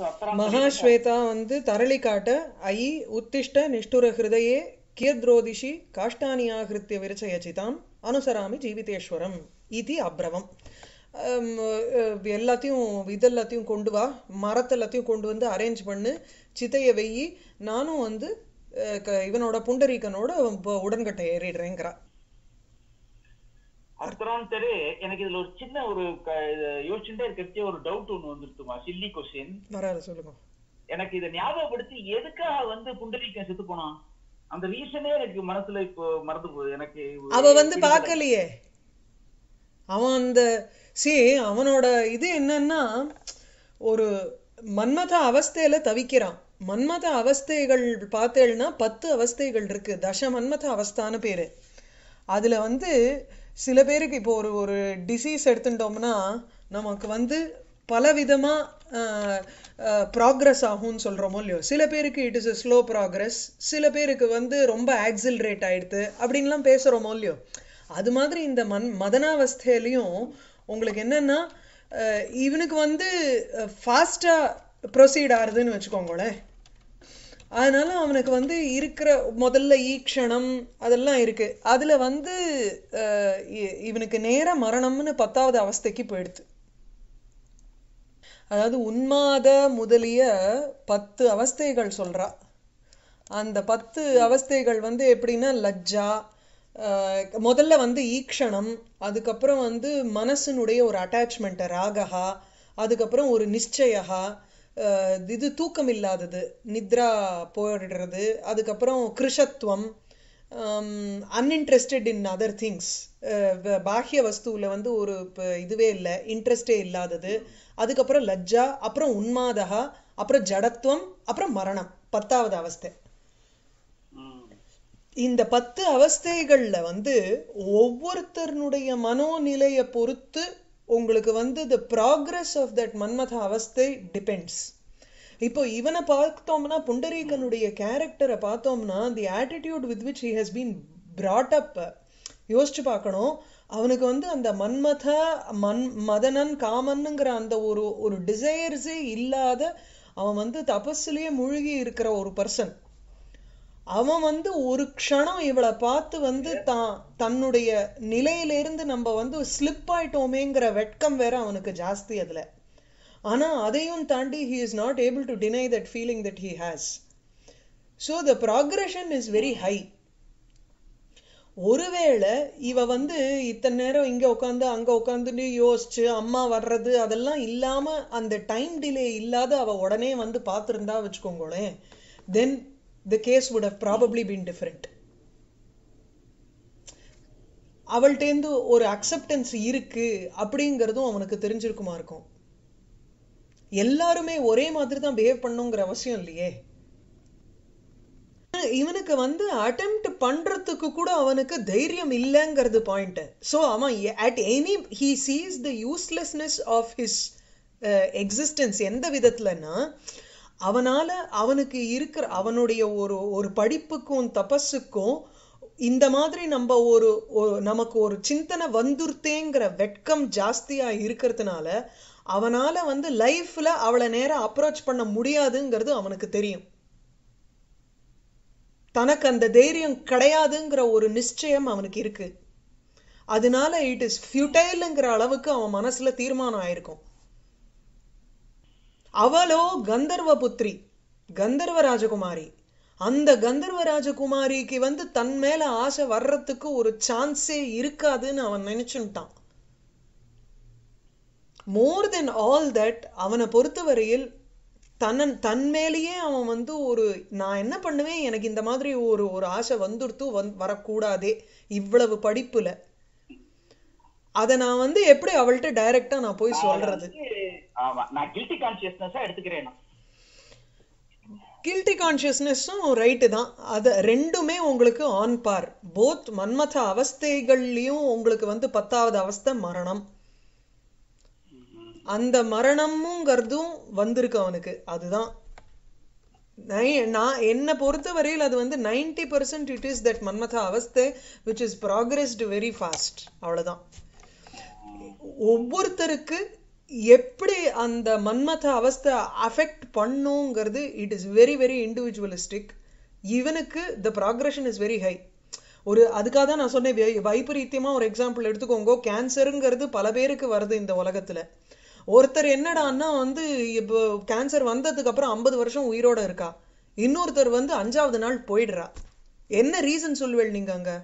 அத்தராம் மகாஸ்வேதா வந்து தரளி காட்ட ஐ உத்திஷ்ட நிஷ்டுர ஹிருதயே கியத்ரோதிஷி காஷ்டானியாகிருத்திய விரச்சயச்சிதாம் அனுசராமி ஜீவிதேஸ்வரம் இது அப்ரவம் ஹம், அஹ், எல்லாத்தையும் இதெல்லாத்தையும் கொண்டு வா மரத்தை எல்லாத்தையும் கொண்டு வந்து அரேஞ்ச் பண்ணு சித்தைய வெயி நானும் வந்து அஹ், க- இவனோட புண்டரீகனோட ப- உடன்கட்டை ஏறிடுறேங்கிறா அத்தராந்தரே எனக்கு இதுல ஒரு சின்ன ஒரு க- இது யோசிச்சுட்டே இருக்கிறச்சே ஒரு டவுட் ஒண்ணு வந்துருத்துமா சில்லி கொஸ்டின் வராது சொல்லுங்க எனக்கு இதை ஞாபகப்படுத்தி எதுக்காக வந்து புண்டரீகன் செத்து போனான் அந்த ரீசனே எனக்கு மனசுல இப்போ மறந்து போகுது எனக்கு அவ வந்து பார்க்கலையே அவன் அந்த சி அவனோட இது என்னன்னா ஒரு மன்மத அவஸ்தையில தவிக்கிறான் மன்மத அவஸ்தைகள் பார்த்தேன்னா பத்து அவஸ்தைகள் இருக்கு தச மன்மத அவஸ்தான்னு பேரு அதுல வந்து சில பேருக்கு இப்போ ஒரு ஒரு டிசீஸ் எடுத்துட்டோம்னா நமக்கு வந்து பலவிதமா ப்ராக்ரஸ் ஆகும்னு சொல்றோமோ இல்லையோ சில பேருக்கு it is a slow progress சில பேருக்கு வந்து ரொம்ப ஆக்சிலரேட் ஆயிடுது அப்படின்லாம் பேசுறோமோ இல்லையோ அது மாதிரி இந்த மன் மதனாவஸ்தையிலையும் உங்களுக்கு என்னன்னா அஹ், இவனுக்கு வந்து ஃபாஸ்டா ப்ரொசீட் ஆகுதுன்னு வச்சுக்கோங்களேன் அதனால அவனுக்கு வந்து இருக்கிற முதல்ல ஈக்ஷணம் அதெல்லாம் இருக்கு அதுல வந்து அஹ், இ- இவனுக்கு நேர மரணம்னு பத்தாவது அவஸ்தைக்கு போயிடுது அதாவது உன்மாத முதலிய பத்து அவஸ்தைகள் சொல்றா அந்த பத்து அவஸ்தைகள் வந்து எப்படின்னா லஜ்ஜா அஹ், முதல்ல வந்து ஈக்ஷணம் அதுக்கப்புறம் வந்து மனசினுடைய ஒரு அட்டாச்மெண்ட் ராகஹா அதுக்கப்புறம் ஒரு நிச்சயஹா அஹ், இது தூக்கம் இல்லாதது நித்ரா போயிடுறது அதுக்கப்புறம் கிருஷத்துவம் அன்இன்ட்ரெஸ்டட் இன் அதர் திங்ஸ் பாஹ்ய வஸ்துவில் வந்து ஒரு ப- இதுவே இல்லை இன்ட்ரெஸ்டே இல்லாதது அதுக்கப்புறம் லஜ்ஜா அப்புறம் உன்மாதகா அப்புறம் ஜடத்துவம் அப்புறம் மரணம் பத்தாவது அவஸ்தை ம். இந்த பத்து அவஸ்தைகள்ல வந்து ஒவ்வொருத்தருடைய மனோநிலையை பொறுத்து உங்களுக்கு வந்து the progress of that மன்மத அவஸ்தை டிபெண்ட்ஸ் இப்போ இவனை பார்த்தோம்னா புண்டரீகனுடைய கேரக்டரை பார்த்தோம்னா the attitude with which he has been brought up யோசிச்சு பார்க்கணும் அவனுக்கு வந்து அந்த மன்மத மன் மதனன் காமன்னுங்கிற அந்த ஒரு ஒரு டிசையர்ஸே இல்லாத அவன் வந்து தபஸ்லயே மூழ்கி இருக்கிற ஒரு பர்சன் அவன் வந்து ஒரு க்ஷணம் இவளை பார்த்து வந்து தான் தன்னுடைய நிலையிலிருந்து நம்ம வந்து ஸ்லிப் ஆயிட்டோமேங்கிற வெட்கம் வேற அவனுக்கு ஜாஸ்தி அதுல ஆனா அதையும் தாண்டி he is not able to deny that feeling that he has so the progression is very high ஒருவேளை இவ வந்து இத்தனை நேரம் இங்க உட்காந்து அங்க உட்காந்துட்டு யோசிச்சு அம்மா வர்றது அதெல்லாம் இல்லாம அந்த டைம் டிலே இல்லாத அவ உடனே வந்து பார்த்திருந்தா வச்சுக்கோங்களேன் then the case would have probably been different அவள்கிட்டேருந்து ஒரு அக்செப்டன்ஸ் இருக்கு அப்படிங்கிறதும் அவனுக்கு தெரிஞ்சிருக்குமா இருக்கும் எல்லாருமே ஒரே மாதிரி தான் பிஹேவ் பண்ணுங்கிற அவசியம் இல்லையே இவனுக்கு வந்து அட்டெம்ப்ட் பண்றதுக்கு கூட அவனுக்கு தைரியம் இல்லைங்கிறது பாயிண்ட் ஸோ அவன் at any he sees the uselessness of his existence எந்த விதத்துலன்னா அவனால அவனுக்கு இருக்கிற அவனுடைய ஒரு ஒரு படிப்புக்கும் தபஸுக்கும் இந்த மாதிரி நம்ம ஒரு ஒரு- நமக்கு ஒரு சிந்தனை வந்துருத்தேங்கிற வெட்கம் ஜாஸ்தியா இருக்கிறதுனால அவனால வந்து லைஃப்ல அவளை நேரம் அப்ரோச் பண்ண முடியாதுங்கிறது அவனுக்கு தெரியும் தனக்கு அந்த தைரியம் கிடையாதுங்கிற ஒரு நிச்சயம் அவனுக்கு இருக்கு அதனால இட் இஸ் ஃபியூட்டைலுங்கிற அளவுக்கு அவன் மனசுல தீர்மானம் ஆயிருக்கும் அவளோ கந்தர்வ புத்திரி கந்தர்வ ராஜகுமாரி அந்த கந்தர்வ ராஜகுமாரிக்கு வந்து தன் மேல ஆசை வர்றதுக்கு ஒரு சான்ஸே இருக்காதுன்னு அவன் நினைச்சுட்டான் மோர் தென் ஆல் தட் அவனை பொறுத்தவரையில் தன்னன் தன் மேலேயே அவன் வந்து ஒரு நான் என்ன பண்ணுவேன் எனக்கு இந்த மாதிரி ஒரு ஒரு ஆசை வந்துடுத்து வந் வரக்கூடாதே இவ்வளவு படிப்புல அத நான் வந்து எப்படி அவள்கிட்ட டைரக்டா நான் போய் சொல்றது ஆமா நான் கில்ட்டி கான்சியஸ்னஸா எடுத்துக்கிறேன் நான். கில்ட்டி கான்ஷியஸ்னஸும் ரைட்டு தான் அது ரெண்டுமே உங்களுக்கு ஆன் பார் போத் மன்மத அவஸ்தைகள்லயும் உங்களுக்கு வந்து பத்தாவது அவஸ்தை மரணம் அந்த மரணமுங்கிறதும் வந்திருக்கு அவனுக்கு அதுதான் நை- நான் என்னை பொறுத்தவரையில் அது வந்து ninety percent it is that மன்மத அவஸ்தை which is progressed very fast அவ்வளவுதான் ஒவ்வொருத்தருக்கு எப்படி அந்த மன்மத அவஸ்தை அஃபெக்ட் பண்ணுங்கிறது it is very very individualistic இவனுக்கு the progression is very high ஒரு அதுக்காக தான் நான் சொன்னேன் வை- வைபரீத்தியமா ஒரு எக்ஸாம்பிள் எடுத்துக்கோங்க கேன்சருங்கிறது பல பேருக்கு வருது இந்த உலகத்துல ஒருத்தர் என்னடான்னா வந்து இப்போ கேன்சர் வந்ததுக்கு அப்புறம் ஐம்பது வருஷம் உயிரோட இருக்கா இன்னொருத்தர் வந்து அஞ்சாவது நாள் போயிடுறா என்ன ரீசன் சொல்லுவேள் நீங்க அங்க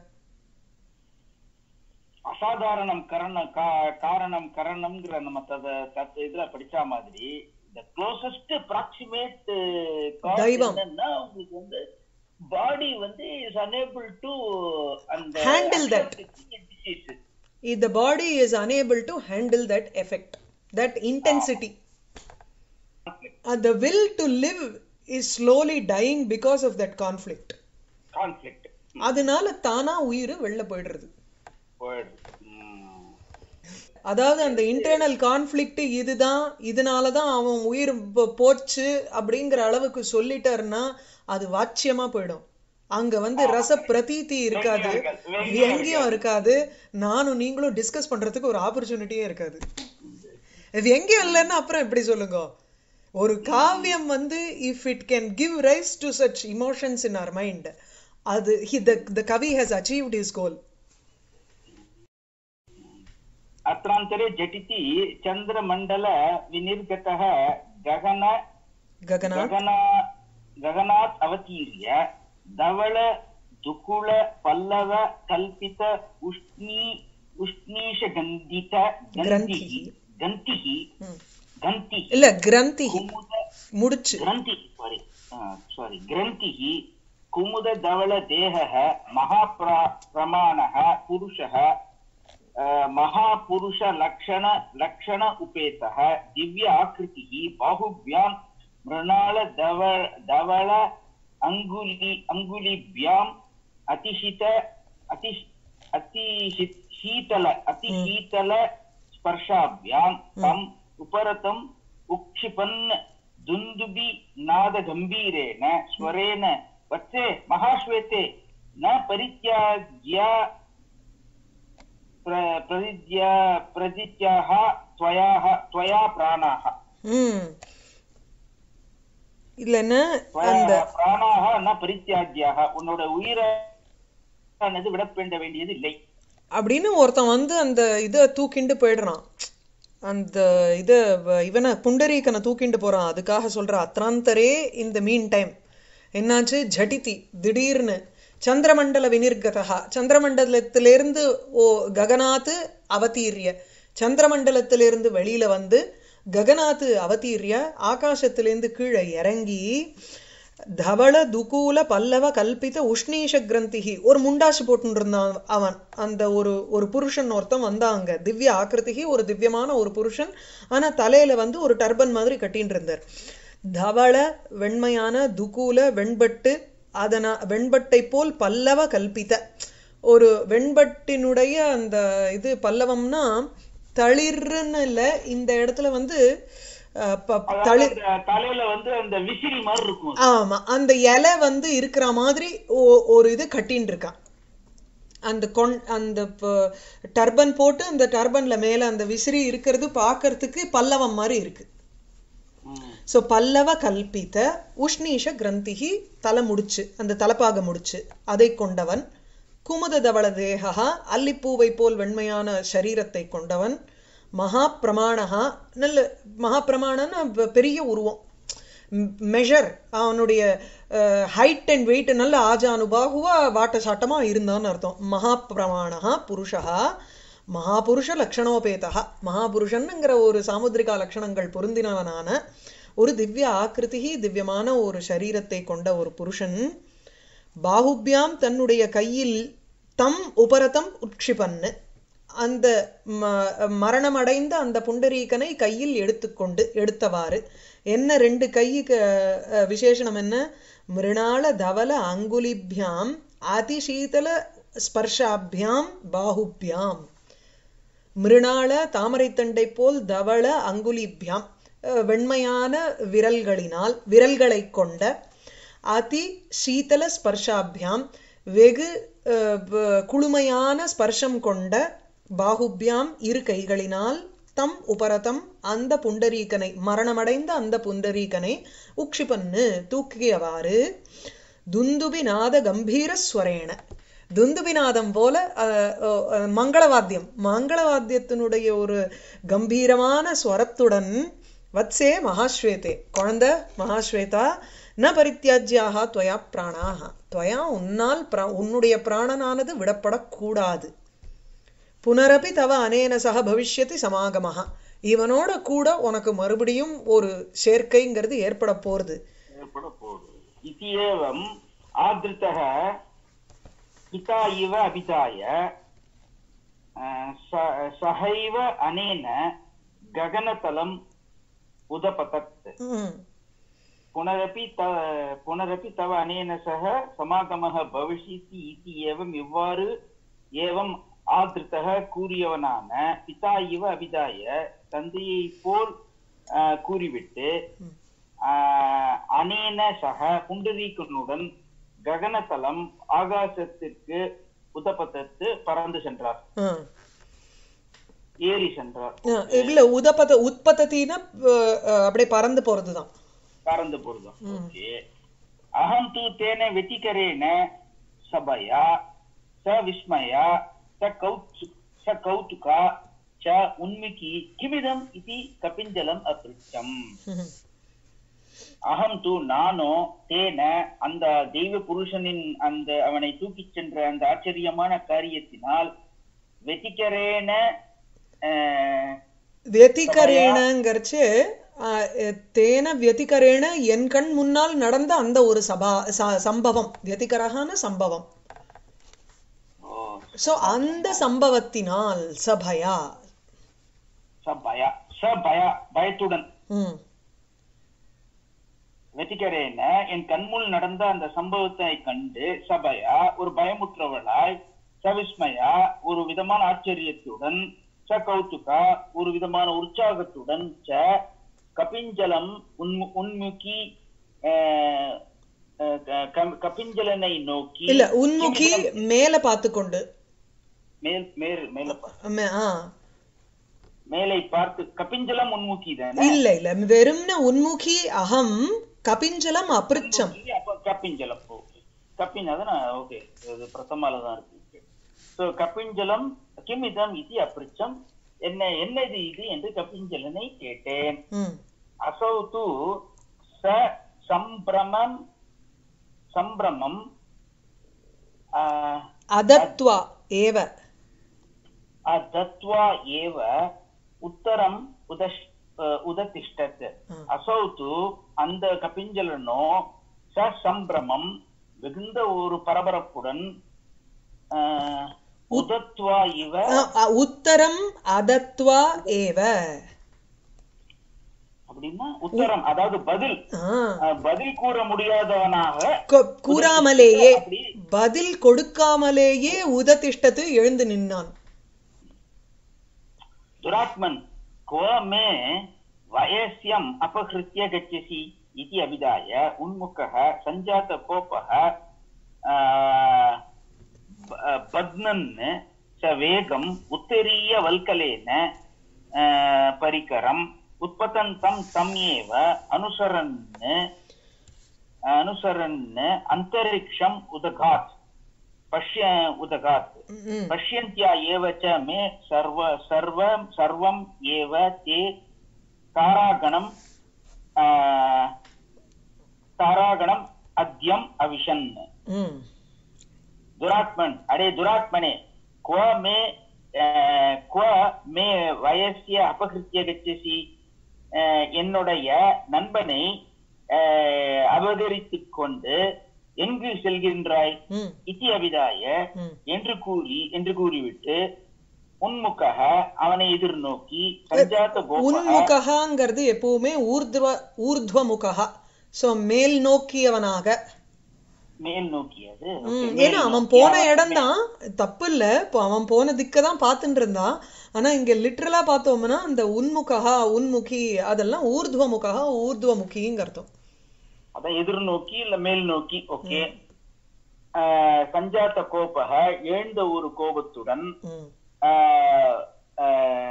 அசாதாரணம் கரணம் கா- காரணம் கரணம்ங்கிற நம்ம தத- தத்த இதுல படிச்ச மாதிரி இந்த க்ளோசஸ்ட் ப்ராக்சிமேட் தெய்வம். என்னன்னா உங்களுக்கு வந்து பாடி வந்து இஸ் unable டு அந்த Handle that. disease. the body is unable to handle that effect that intensity uh, the will to live is slowly dying because of that conflict conflict அதனால தானா உயிர் வெளில போயிடுறது போயிடுது ம். அதாவது அந்த இன்டர்னல் கான்ஃப்ளிக்ட் இதுதான் இதனால தான் அவன் உயிர் போ- போச்சு அப்படிங்கிற அளவுக்கு சொல்லிட்டாருன்னா அது வாட்சியமா போயிடும் அங்க வந்து ரச பிரதீதி இருக்காது எங்கேயும் இருக்காது நானும் நீங்களும் டிஸ்கஸ் பண்றதுக்கு ஒரு ஆப்பர்ச்சுனிட்டியே இருக்காது இது எங்கேயும் இல்லைன்னா அப்புறம் எப்படி சொல்லுங்க ஒரு காவியம் வந்து if it can give rise to such emotions in our mind அது த கவி ஹேஸ் அச்சீவ்ட் இஸ் கோல் अत्रान्तरे झटिति चन्द्रमण्डल विनिर्गतः गगन ககனா गगना गगनात् अवतीर्य धवल दुकुल पल्लव कल्पित उष्णी उष्णीषगन्धित गन्धिः गन्तिः ம். गन्तिः இல்ல கிரந்தி कुमुद முடிச்சு ग्रन्थि सारी सारी ग्रन्थिः कुमुद धवल देहः महाप्रा प्रमाणः पुरुषः अ, महापुरुष लक्षण लक्षण उपेतः दिव्य आकृतिः बाहुभ्यां मृणाल धवल धवल अङ्गुलि अङ्गुलिभ्याम् अतिशित अति अतिशि शीतल अतिशीतल स्पर्शाभ्यां तम् उपरतम् उक्षिपन् दुन्दुबि नादगम्भीरेण स्वरेण वत्से महाश्वेते न परित्याज्य प्र- प्रदिद्या प्रदित्याः त्वयाः त्वया प्राणाः ம் இல்லைன்னா त्वया அந்த प्राणाः न परित्याज्याः உன்னோட உயிரானது விடப்பட வேண்டியது இல்லை அப்படின்னு ஒருத்தன் வந்து அந்த இதை தூக்கிண்டு போயிடுறான் அந்த இத வ- இவனை புண்டரீகனை தூக்கிண்டு போறான் அதுக்காக சொல்ற அத்ராந்தரே இந்த மீன் டைம் என்னாச்சு ஜடிதி திடீர்னு சந்திரமண்டல வினிர்கதா சந்திரமண்டலத்திலிருந்து ஓ ககனாத்து அவதீரிய சந்திரமண்டலத்திலிருந்து வெளியில வந்து ககனாத்து அவதீரிய ஆகாசத்திலிருந்து கீழே இறங்கி தவள துகூல பல்லவ கல்பித உஷ்ணீஷ கிரந்திகி ஒரு முண்டாசு போட்டுன்னு இருந்தான் அவன் அந்த ஒரு ஒரு புருஷன் ஒருத்தன் வந்தாங்க திவ்ய ஆக்கிருதிகி ஒரு திவ்யமான ஒரு புருஷன் ஆனா தலையில வந்து ஒரு டர்பன் மாதிரி கட்டின்னு இருந்தார் தவள வெண்மையான துகூல வெண்பட்டு அதனா வெண்பட்டை போல் பல்லவ கல்பித ஒரு வெண்பட்டினுடைய அந்த இது பல்லவம்னா தளிர்ன்னு இல்ல இந்த இடத்துல வந்து அஹ், ப- தளிர் அந்த தலையில வந்து அந்த விசிறி மாதிரி இருக்கும் அது. ஆமா அந்த இலை வந்து இருக்கிற மாதிரி ஒ- ஒரு இது கட்டின்னு இருக்கான் அந்த கொன் அந்த டர்பன் போட்டு அந்த டர்பன்ல மேல அந்த விசிறி இருக்கிறது பார்க்கறதுக்கு பல்லவம் மாதிரி இருக்கு ம். சோ பல்லவ கல்பித உஷ்ணீஷ கிரந்திகி தலை முடிச்சு அந்த தலப்பாக முடிச்சு அதை கொண்டவன் குமுத தவள தேகா அல்லிப்பூவை போல் வெண்மையான சரீரத்தை கொண்டவன் மகா பிரமாணகா நல்ல மகா பிரமாணம்னா பெ- பெரிய உருவம் மெஷர் அவனுடைய ஹைட் அண்ட் வெயிட் நல்ல ஆஜானுபாகுவா வாட்ட சாட்டமா இருந்தான்னு அர்த்தம் மகா பிரமாணகா புருஷா மகாபுருஷ லக்ஷணோபேதா மகாபுருஷன்ங்கிற ஒரு சாமுத்திரிகா லட்சணங்கள் பொருந்தினவனான ஒரு திவ்ய ஆக்கிருதி திவ்யமான ஒரு சரீரத்தை கொண்ட ஒரு புருஷன் பாகுபியாம் தன்னுடைய கையில் தம் உபரதம் உட்சிபன்னு அந்த ம- மரணமடைந்த அந்த புண்டரீகனை கையில் எடுத்துக்கொண்டு எடுத்தவாறு என்ன ரெண்டு கைக்கு அஹ், விசேஷணம் என்ன மிருணாள தவல அங்குலிபியாம் அதிசீதல ஸ்பர்ஷாபியாம் பாகுபியாம் மிருணாள தாமரைத்தண்டை போல் தவள அங்குலிபியாம் அஹ், வெண்மையான விரல்களினால் விரல்களை கொண்ட அதி சீதல ஸ்பர்ஷாபியாம் வெகு அஹ், வ- குளுமையான ஸ்பர்ஷம் கொண்ட பாகுபியாம் இரு கைகளினால் தம் உபரதம் அந்த புண்டரீகனை மரணமடைந்த அந்த புண்டரீகனை உக்ஷிபன்னு தூக்கியவாறு துந்துபிநாத கம்பீர ஸ்வரேன துந்துபிநாதம் போல அஹ், அஹ், மங்களவாத்தியம் மங்களவாத்தியத்தினுடைய ஒரு கம்பீரமான ஸ்வரத்துடன் வத்சே மகாஸ்வேதே குழந்தை மகாஸ்வேதா ந பரித்தியாஜ்யாக துவயா பிராணாக துவயா உன்னால் பிரா- உன்னுடைய பிராணனானது விடப்படக்கூடாது புனரபி தவ அனேன சக பவிஷ்யதி சமாகமஹா இவனோட கூட உனக்கு மறுபடியும் ஒரு சேர்க்கைங்கிறது ஏற்பட போறது ஏற்பட போகுது இதி ஏவம் ஆதிருத்தः பிதா இவ அபிதாய அஹ், ச- சஹைவ அனேன ககனதலம் உதபதத் ம், पुनरपि त पुनरपि तव अनेन सह समागमः भविष्यति इति एवम् இவ்வாறு ஏவம் ஆதிருத்தக கூறியவனான பிதா இவ அபிதாய தந்தையை போல் ஆஹ், கூறிவிட்டு ஆஹ், அனேன சக புண்டரீகனுடன் ககனதலம் ஆகாசத்திற்கு உதபத்தத்து பறந்து சென்றார் ஆ. ஏறி சென்றார் ஆ, இல்ல உதபத உற்பத்தினா அப்படியே பறந்து போறதுதான் பறந்து போறதும் ஓகே அகம் தூ தேன வெட்டிகரேன சபயா ச விஸ்மயா ச கௌச்சு ச கௌதுகா ச உன்மிகி கிமிதம் இதி கபிஞ்சலம் அபிருச்சம் ம், அகம் தூ நானோ தேன அந்த தெய்வ புருஷனின் அந்த அவனை தூக்கிச் சென்ற அந்த ஆச்சரியமான காரியத்தினால் வெட்டிகரேன அஹ், வியதிகரேணங்கிறச்சு ஆ, எ- தேன வியதிகரேண என் கண் முன்னால் நடந்த அந்த ஒரு சபா ச- சம்பவம் வியதிகரகான சம்பவம் ஓ, சோ அந்த சம்பவத்தினால் சபயா சபயா ச பயா பயத்துடன் ம் வெற்றிகரேன என் கண்முள் நடந்த அந்த சம்பவத்தை கண்டு சபையா ஒரு பயமுற்றவளாய் சவிஸ்மயா ஒரு விதமான ஆச்சரியத்துடன் ச கௌதுகா ஒரு விதமான உற்சாகத்துடன் ச கபிஞ்சலம் உன்மு உன்முகி அஹ், அஹ், க- க- கபிஞ்சலனை நோக்கி இல்ல உன்முகி மேல பார்த்து கொண்டு மேல் மேல் மேல பா- மே- ஆ மேலை பார்த்து கபிஞ்சலம் உன்முகி தானே இல்ல இல்ல வெறும்ன உன்முகி அகம் கபிஞ்சலம் அபிருச்சம் அப்ப கப்பிஞ்சலம் ஓகே கப்பின் அதான் ஓகே இது பிரதமால தான் இருக்கு ஸோ கப்பிஞ்சலம் கிமிதம் இது அப்பிருச்சம் என்ன என்னது இது என்று கப்பிஞ்சலனை கேட்டேன் ம் அசௌ தூ ச சம்பிரமம் சம்பிரமம் ஆஹ், அதத்வா ஏவ दत्त्वा एव उत्तरम् उदश् उदतिष्ठत् ம். असौ तु அந்த கபிஞ்சலனோ ச சம்பிரமம் மிகுந்த ஒரு பரபரப்புடன் ஆஹ், உதத்வா இவ அ, அ, உத்தரம் அதத்வா ஏவ அப்படின்னா உத்தரம் அதாவது பதில் ஆ, ஆஹ், பதில் கூற முடியாதவனாக கொ- கூறாமலேயே அப்படி பதில் கொடுக்காமலேயே உததிஷ்டத்து எழுந்து நின்னான் दुरात्मन् क्व मे वयस्यम् अपहृत्य गच्छसि इति अभिधाय उन्मुखः सञ्जातकोपः आ, ब- बध्नन् स वेगम् उत्तरीयवल्कलेन आ, परिकरम् उत्पतन्तं तम् एव अनुसरन् अनुसरन् अन्तरिक्षम् उदघात् पश्य उदघात् ம், पश्यन्त्या एव च मे सर्व सर्वं सर्वम् एव ते तारागणम् आ, तारागणम् अद्यम् अविशन् ம், दुरात्मन् अरे दुरात्मने क्व मे आ, क्व मे वयस्य अपहृत्य गच्छसि आ, என்னுடைய நண்பனை ஆ, அபகரித்துக் கொண்டு எங்கு செல்கின்றாய் ம், இத்தி அபிதாய ம். என்று கூறி என்று கூறிவிட்டு உன்முகக அவனை எதிர்நோக்கி சஞ்சாத்த கோபக உன்முகங்கிறது எப்பவுமே ஊர்துவ ஊர்துவமுகா சோ மேல் நோக்கியவனாக மேல் நோக்கியது ம், Okay, மேல் ஏன்னா அவன் நோக்கி. போன அவன் இடம் தான் தப்பு இல்ல இப்போ அவன் போன திக்க தான் பார்த்துட்டு இருந்தான் ஆனா இங்க லிட்டரலா பார்த்தோம்னா அந்த உன்முகா உன்முகி அதெல்லாம் ஊர்துவமுகா ஊர்துவமுகிங்க அர்த்தம் அதான் எதிர்நோக்கி இல்ல மேல் நோக்கி ஓகே சஞ்சாத்த கோபக எழுந்த ஒரு கோபத்துடன் ம், ஆஹ், ஆஹ்,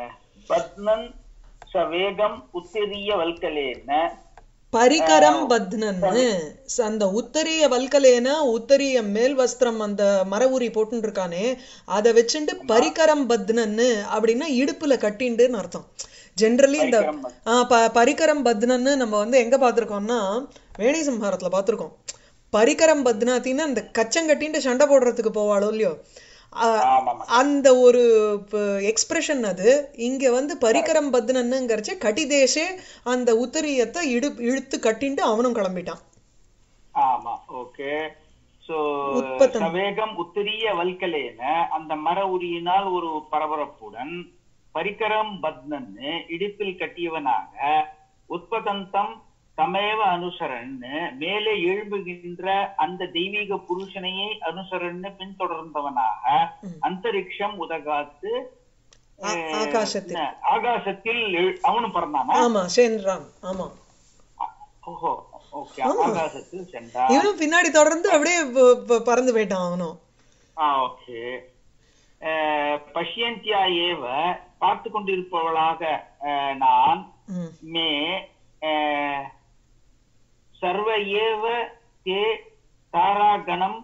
பத்னன் சவேகம் உத்திரிய வல்கலேன பரிகரம் பத்னன்னு ச- அந்த உத்தரிய வல்கலேன உத்தரிய மேல் வஸ்திரம் அந்த மர உரி போட்டுன்னு இருக்கானே அதை வச்சுட்டு பரிகரம் பத்னன்னு அப்படின்னா இடுப்புல கட்டிண்டுன்னு அர்த்தம் ஜென்ரலி இந்த பரிகரம் பத்- ஆ, ப- பரிகரம் பத்னன்னு நம்ம வந்து எங்க பார்த்திருக்கோம்னா வேணி சம்ஹாரத்துல பார்த்திருக்கோம் பரிகரம் பத்னாத்தின்னு அந்த கச்சம் கட்டிண்டு சண்டை போடுறதுக்கு போவாளோ இல்லையோ ஆ, ஆமாமா அந்த ஒரு எக்ஸ்பிரஷன் அது இங்க வந்து பரிகரம் பத்னன்னுங்கிறச்சு கட்டிதேசே அந்த உத்தரியத்தை இடு இழுத்து கட்டிண்டு அவனும் கிளம்பிட்டான் ஆமா ஓகே சோ உத்பத்தம். சவேகம் உத்திரிய வல்கலேன அந்த மர உரியினால் ஒரு பரபரப்புடன் பரிகரம் பத்னன்னு இடுப்பில் கட்டியவனாக உத்பதந்தம் தமேவ அனுசரன்னு மேலே எழும்புகின்ற அந்த தெய்வீக புருஷனையே அனுசரன்னு பின்தொடர்ந்தவனாக அந்தரிக்ஷம் உதகாத்து ஆ- ஆகாசத்தில் என்ன, ஆகாசத்தில் எழு- அவனும் பிறந்தானா ஆமா சேன்ராம் ஆமா ஓஹோ ஓகே ஆகாசத்தில் சென்றான் இவனும் பின்னாடி தொடர்ந்து அப்படியே ப- ப- பறந்து போயிட்டான் அவனும் ஆ ஓகே பஷ்யந்தியா ஏவ பார்த்து கொண்டிருப்பவளாக அஹ், நான் ம். மே அஹ், சர்வ ஏவ தே தாராகணம்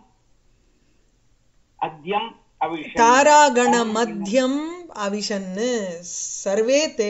அத்யம் அவிஷம் தாராகண மத்தியம் அவிஷன்னு சர்வே தே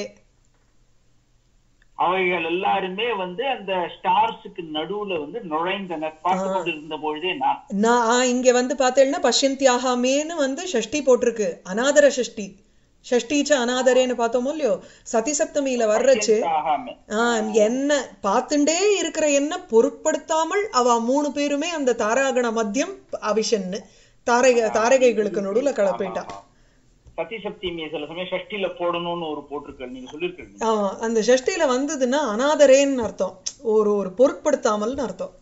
அவைகள் எல்லாருமே வந்து அந்த ஸ்டார்ஸுக்கு நடுவுல வந்து நுழைந்தனர் பார்த்து கொண்டிருந்த பொழுதே நான் நான் ஆ, இங்க வந்து பார்த்தேன்னா பஷ்யந்தியாகாமேன்னு வந்து ஷஷ்டி போட்டிருக்கு அநாதர ஷஷ்டி ஷஷ்டிச்ச அநாதரேன்னு பார்த்தோமோ இல்லையோ சதி சப்தமியில வர்றச்சு ஆகாம ஆ, என்ன பார்த்துட்டே இருக்கிற என்ன பொருட்படுத்தாமல் அவ மூணு பேருமே அந்த தாராகண மத்தியம் அவிஷன்னு தாரக தாரகைகளுக்கு நடுவுல கிளப்பிட்டா சதி சப்தமியை சில சமயம் ஷஷ்டில போடணும்னு ஒரு போட்டிருக்க நீங்க சொல்லிருக்கீங்க ஆமா அந்த ஷஷ்டியில வந்ததுன்னா அநாதரேன்னு அர்த்தம் ஒரு ஒரு பொருட்படுத்தாமல்னு அர்த்தம்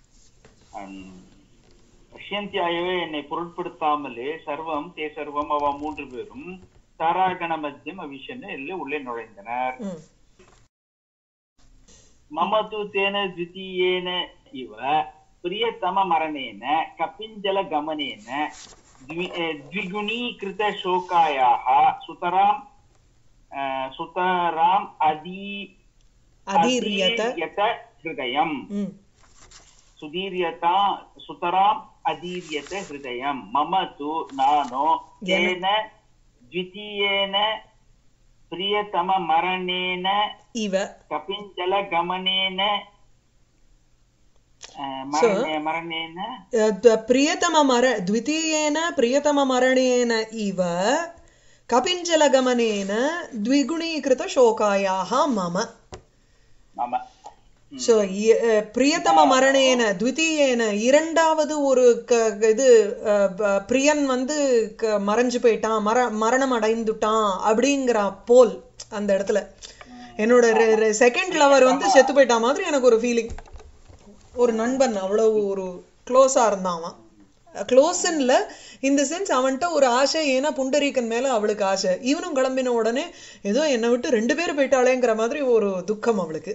பஷ்யந்தியாயவே என்னை பொருட்படுத்தாமலே சர்வம் தே சர்வம் அவ மூன்று பேரும் தாராகண மத்தியம் அவிஷன்னு எல்லை உள்ளே நுழைந்தனர் ம். மம து தேன द्वितीयेन இவ பிரியதம மரணேன கபிஞ்சல கமனேன द्वि- अ, द्विगुणीकृत शोकायाः सुतराम् अ, सुतराम् अदी அதீரியத अदीर्यत हृदयम् ம் सुदीर्यता सुतराम् अदीर्यत हृदयम् मम तु नानो तेन द्वितीयेन प्रियतममरणेन இவ कपिञ्जलगमनेन अ, मरणे- मरणेन அஹ் த- பிரியதம மர द्वितीयेन பிரியதமமரணேன இவ கபிஞ்சலகமனேன द्विगुणीकृत शोकायाः मम मम சோ பிரியதம மரணேன द्वितीयेன இரண்டாவது ஒரு க- இது அஹ், ப- பிரியன் வந்து க- மறைஞ்சு போயிட்டான் மர மரணம் அடைந்துட்டான் அப்படிங்கிற போல் அந்த இடத்துல என்னோட செகண்ட் லவர் வந்து செத்து போயிட்டான் மாதிரி எனக்கு ஒரு ஃபீலிங் ஒரு நண்பன் அவ்வளவு ஒரு க்ளோஸா இருந்தான் அவன் க்ளோஸ்ன்ல இந்த சென்ஸ் அவன்கிட்ட ஒரு ஆசை ஏன்னா புண்டரீகன் மேல அவளுக்கு ஆசை இவனும் கிளம்பின உடனே ஏதோ என்னை விட்டு ரெண்டு பேர் போயிட்டாளேங்கிற மாதிரி ஒரு துக்கம் அவளுக்கு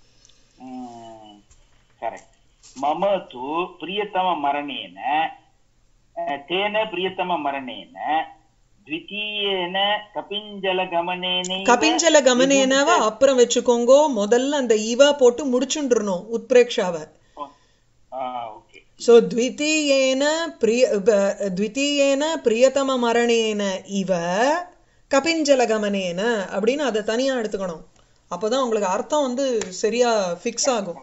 करेक्ट् मम तु प्रियतममरणेन अ, तेन प्रियतममरणेन द्वितीयेन कपिञ्जलगमनेन கபிஞ்சல கமனேனவ அப்புறம் வச்சுக்கோங்கோ முதல்ல அந்த இவ போட்டு முடிச்சுண்டுறணும் உத்பிரேக்ஷாவை ओके சோ த்விதீயேன பிரிய ப- த்விதீயேன பிரியதம மரணேன இவ கபிஞ்சல கமனேன அப்படின்னு அதை தனியா எடுத்துக்கணும் அப்பதான் உங்களுக்கு அர்த்தம் வந்து சரியா ஃபிக்ஸ் ஆகும்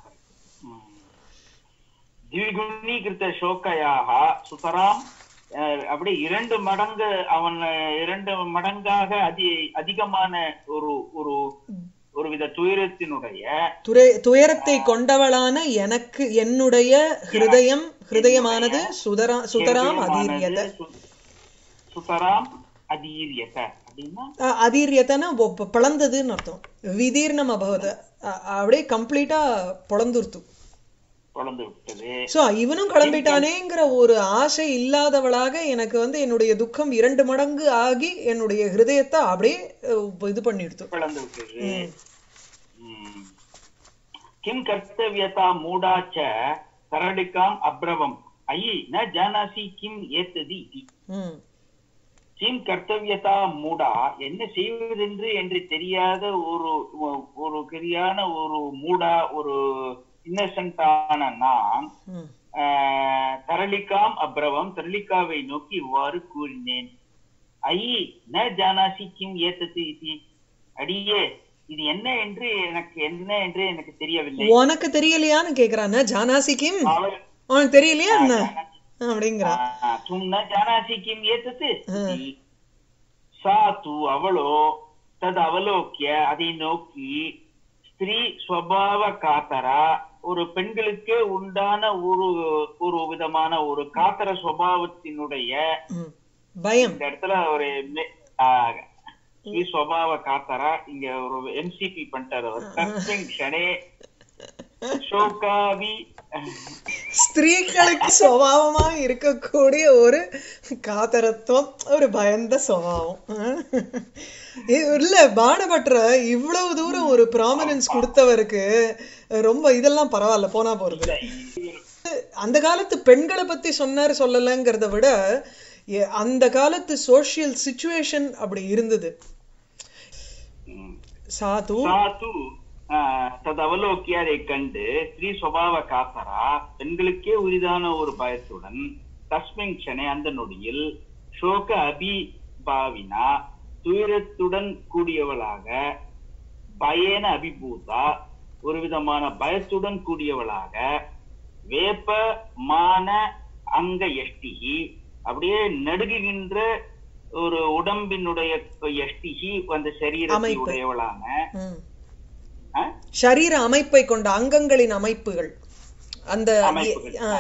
द्विगुणीकृत शोकयाः सुतराम् अ, அப்படி இரண்டு மடங்கு அவன் அஹ், இரண்டு மடங்காக அதி அதிகமான ஒரு ஒரு ஒரு வித துயரத்தினுடைய துரை துயரத்தை கொண்டவளான எனக்கு என்னுடைய ஹிருதயம் ஹிருதயமானது சுதரா சுதராம் அதீரியத சு- சுதராம் அதீரியத அப்படின்னா அ- அதீரியத்தனா ஒ- ப- பிளந்ததுன்னு அர்த்தம் விதீர்ணம் அபவத அ- அப்படியே கம்ப்ளீட்டா பொழந்துருத்து தொடர்ந்து விட்டது சோ இவனும் கிளம்பிட்டானேங்கிற ஒரு ஆசை இல்லாதவளாக எனக்கு வந்து என்னுடைய துக்கம் இரண்டு மடங்கு ஆகி என்னுடைய ஹிருதயத்தை அப்படியே அஹ், இது பண்ணிடுத்து தொடர்ந்து விட்டது ம். किं कर्तव्यता मूढा च सरलिकाम् अब्रवम् अयि न जानासि किम् एतद् इति ம் கிம் கர்த்தவியதா மூடா என்ன செய்வதென்று என்று தெரியாத ஒரு ஒரு சரியான ஒரு மூடா ஒரு இன்னசென்டான நான் ம். ஆஹ், தரளிகாம் அப்ரவம் தரளிகாவை நோக்கி இவ்வாறு கூறினேன் ஐ ந ஜானாசி கிம் ஏத்தது இது அடியே இது என்ன என்று எனக்கு என்ன என்று எனக்கு தெரியவில்லை உனக்கு தெரியலையான்னு கேக்குறான் ஜானாசி கிம் அவள் உனக்கு தெரியலையா என்ன அப்படிங்கிறான் ஆஹ், தும் ந ஜானாசி கிம் ஏத்தது இது. சா து அவளோ தது அவலோக்கிய அதை நோக்கி ஸ்திரீ ஸ்வபாவ காத்தரா ஒரு பெண்களுக்கே உண்டான ஒரு ஒரு விதமான ஒரு காத்தர சுவாவத்தினுடைய ம். பயம் இந்த இடத்துல ஒரு மெ- ஆ, ஸ்ரீ ஸ்வபாவ காத்தரா இங்க ஒரு எம்சிபி பண்ணிட்டாரு அவர் தஸ்மின் க்ஷணே ஷோகாவி ஸ்திரீகளுக்கு சுவாவமா இருக்கக்கூடிய ஒரு காத்தரத்துவம் ஒரு பயந்த சுவாவம் இது இல்ல பாடபற்ற இவ்வளவு தூரம் ஒரு ப்ராமினன்ஸ் கொடுத்தவருக்கு ரொம்ப இதெல்லாம் பரவாயில்ல போனா போறது அந்த காலத்து பெண்களை பத்தி சொன்னார் சொல்லலைங்கிறத விட எ- அந்த காலத்து சோஷியல் சுச்சுவேஷன் அப்படி இருந்தது சாது சாது ததவலோக்கிய அதை கண்டு ஸ்ரீ சுவாவ காத்தரா பெண்களுக்கே உரிதான ஒரு பயத்துடன் தஸ்மின் க்ஷணே அந்த நொடியில் சோக அபி பாவினா துயரத்துடன் கூடியவளாக பயன அபிபூதா ஒரு விதமான பயத்துடன் கூடியவளாக வேப்ப மான அங்க எஷ்டிகி அப்படியே நடுங்குகின்ற ஒரு உடம்பினுடைய எஷ்டிகி அந்த சரீரத்தை அமைப்பு. உடையவளான ம். ஆ? சரீர அமைப்பை கொண்ட அங்கங்களின் அமைப்புகள் அந்த அமைப்புகள். ஆ,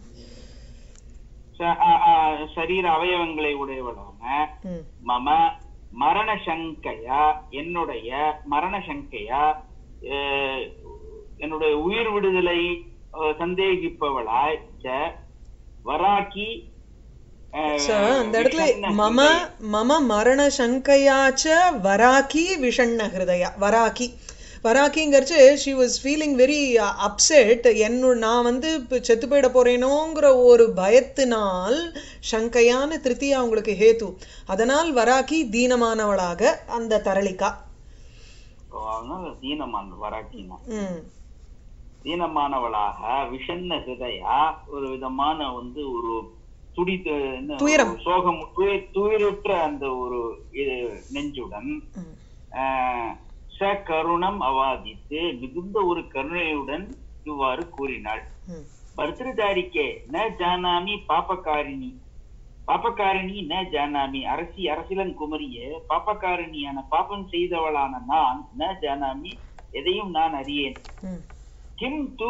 ச- ஆ, ஆ, சரீர அவயவங்களை உடையவளான ம், மம மரண சங்கையா என்னுடைய மரண சங்கையா அஹ், என்னுடைய உயிர் விடுதலை அஹ், சந்தேகிப்பவளாய் ச வராக்கி அஹ், ச, அந்த இடத்துல விஷண்ண மம ஹிருதய. மம மரண சங்கையாச்ச வராக்கி விஷண்ண ஹிருதயா வராக்கி வராக்கிங்கிறச்சு she was feeling very upset என்னோட நான் வந்து இப்ப செத்து போயிட போறேனோங்கிற ஒரு பயத்தினால் சங்கையான திருத்தியா அவங்களுக்கு ஹேத்து அதனால் வராக்கி தீனமானவளாக அந்த தரளிகா ஓ, அதனால தீனமான வராக்கினா ம் தீனமானவளாக விஷண்ண ஹிருதயா ஒரு விதமான வந்து ஒரு துடி என்ன, துயரம். ஒரு சோகம் துய- துயருற்ற அந்த ஒரு இது நெஞ்சுடன் ம் ஆஹ், ச கருணம் அவாதித்து மிகுந்த ஒரு கருணையுடன் இவ்வாறு கூறினாள் ம் பர்திருதாரிக்கே ந ஜானாமி பாப்பகாரிணி பாப்பகாரிணி ந ஜானாமி அரசி அரசிலன் குமரியே பாப்பகாரிணியான பாப்பம் செய்தவளான நான் ந ஜானாமி எதையும் நான் அறியேன் ம் கிம் து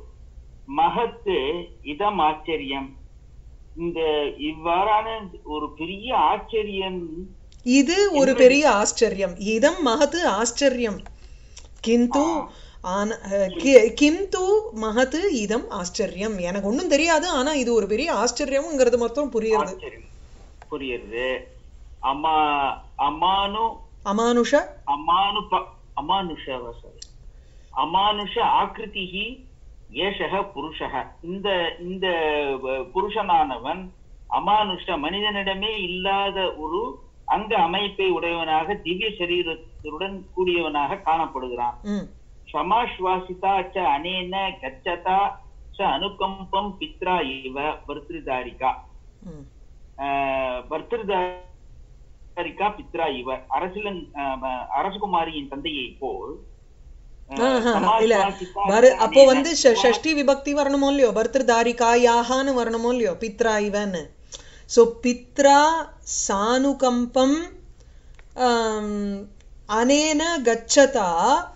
மகத்து இதம் ஆச்சரியம் இந்த இவ்வாறான ஒரு பெரிய ஆச்சரியம் இது ஒரு பெரிய ஆச்சரியம் இதம் மகத்து ஆச்சரியம் கிந்து ஆன- அஹ், கி- கிந்து மகத்து இதம் ஆச்சரியம் எனக்கு ஒண்ணும் தெரியாது ஆனா இது ஒரு பெரிய ஆச்சரியம்ங்கிறது மட்டும் புரியுது ஆச்சரியம் புரியுது அம்மா அமானு அமானுஷ அமானு அமானுஷ சாரி அமானுஷ ஆக்கிருதிகி ஏஷக புருஷக இந்த இந்த வ- புருஷனானவன் அமானுஷ மனிதனிடமே இல்லாத ஒரு அங்க அமைப்பை உடையவனாக திவ்ய சரீரத்துடன் கூடியவனாக காணப்படுகிறான் ம் சமாஸ்வாசிதா ச அனேன கச்சதா ச அனுகம்பம் பித்ரா இவ பர்திருதாரிகா ம் ஆஹ் பர்திருதாரிகா பித்ரா இவ அரசிலன் ஆஹ் அரசகுமாரியின் தந்தையை போல் ஆஹ் ஆஹா, இல்ல சமாஸ்வாசிதா வரு ச அப்போ அனேன வந்து ஷ- ஷஷ்டி விபக்தி வரணுமோ இல்லையோ பர்திருதாரிகாயாகான்னு வரணுமோ இல்லையோ பித்ரா இவன்னு சோ பித்ரா சானுகம்பம் ஆம், அனேன கச்சதா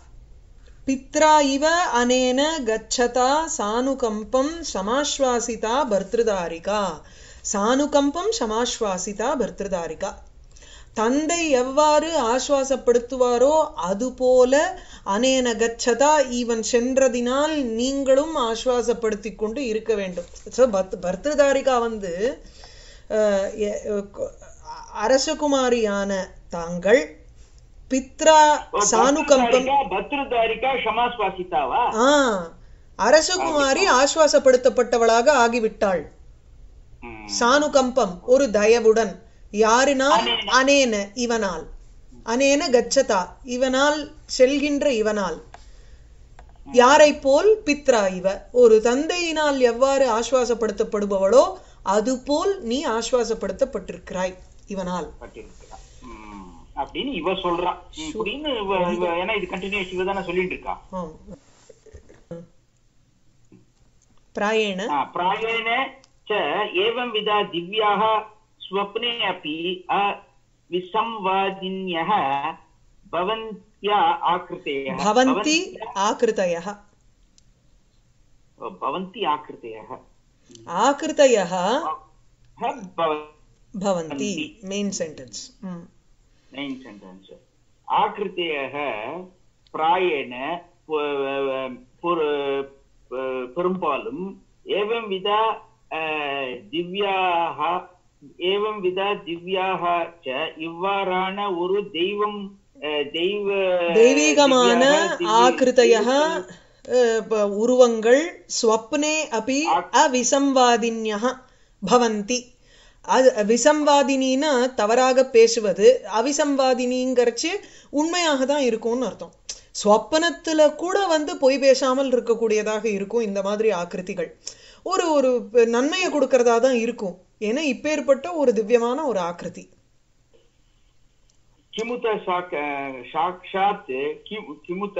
பித்ரா இவ அனேன கச்சதா சானுகம்பம் சமாஸ்வாசிதா பர்திருதாரிகா சானுகம்பம் சமாஸ்வாசிதா பர்திருதாரிகா தந்தை எவ்வாறு ஆஸ்வாசப்படுத்துவாரோ அதுபோல அனேன கச்சதா இவன் சென்றதினால் நீங்களும் ஆஸ்வாசப்படுத்திக் கொண்டு இருக்க வேண்டும் ஸோ பர்த் பர்திருதாரிகா வந்து அஹ், எ- கொ- அரசகுமாரியான தாங்கள் பித்ரா சானுகம்பம் பர்திருதாரிகா பர்திருதாரிகா சமாஸ்வாசிதாவா ஆ அரசகுமாரி ஆஸ்வாசப்படுத்தப்பட்டவளாக ஆகிவிட்டாள் ம். சானுகம்பம் ஒரு தயவுடன் யாரினால் அனேன. அனேன இவனால் அனேன கச்சதா இவனால் செல்கின்ற இவனால் யாரைப் போல் பித்ரா இவ ஒரு தந்தையினால் எவ்வாறு ஆஸ்வாசப்படுத்தப்படுபவளோ அதுபோல் நீ ஆஸ்வாசப்படுத்தப்பட்டிருக்கிறாய் இவனால் பட்டிருக்கிறான் ம், அப்படின்னு இவ சொல்றான் அப்படின்னு இவ இவ- ஏன்னா இது கண்டினியூஸ் இவ தானே சொல்லிட்டு இருக்கா ஆம். பிராயேண ஆ, प्रायेण च एवं विधा दिव्याः स्वप्ने अपि अविसंवादिन्यः भवन्त्या आकृतयः பவந்தி भवन्त्या- ஆக்கிருதயः भवन्ति आकृतयः ஆக்கிருதயः भव- பவந்தி மெயின் சென்டென்ஸ் नैन् सेण्टेन्स् आकृतयः प्रायेण प- पुर- प- பெரும்பாலும் एवं विधा திவ்யாக ஏவம் விதா திவ்யாக ச இவ்வாறான ஒரு தெய்வம் அஹ், தெய்வ தெய்வீகமான திவ்யாக, திவ்ய- ஆக்கிருதயः அஹ், ப- உருவங்கள் ஸ்வப்னே அபி அவிசம்வாதின்யः பவந்தி அது விசம்வாதினின்னா தவறாக பேசுவது அவிசம்வாதினிங்கிறச்சு உண்மையாக தான் இருக்கும்னு அர்த்தம் ஸ்வப்பனத்துல கூட வந்து பொய் பேசாமல் இருக்கக்கூடியதாக இருக்கும் இந்த மாதிரி ஆக்கிருதிகள் ஒரு ஒரு நன்மையை கொடுக்கறதா தான் இருக்கும் ஏன்னா இப்பேற்பட்ட ஒரு திவ்யமான ஒரு ஆக்கிருதி किमुत साक् साक्षात् किं- किमुत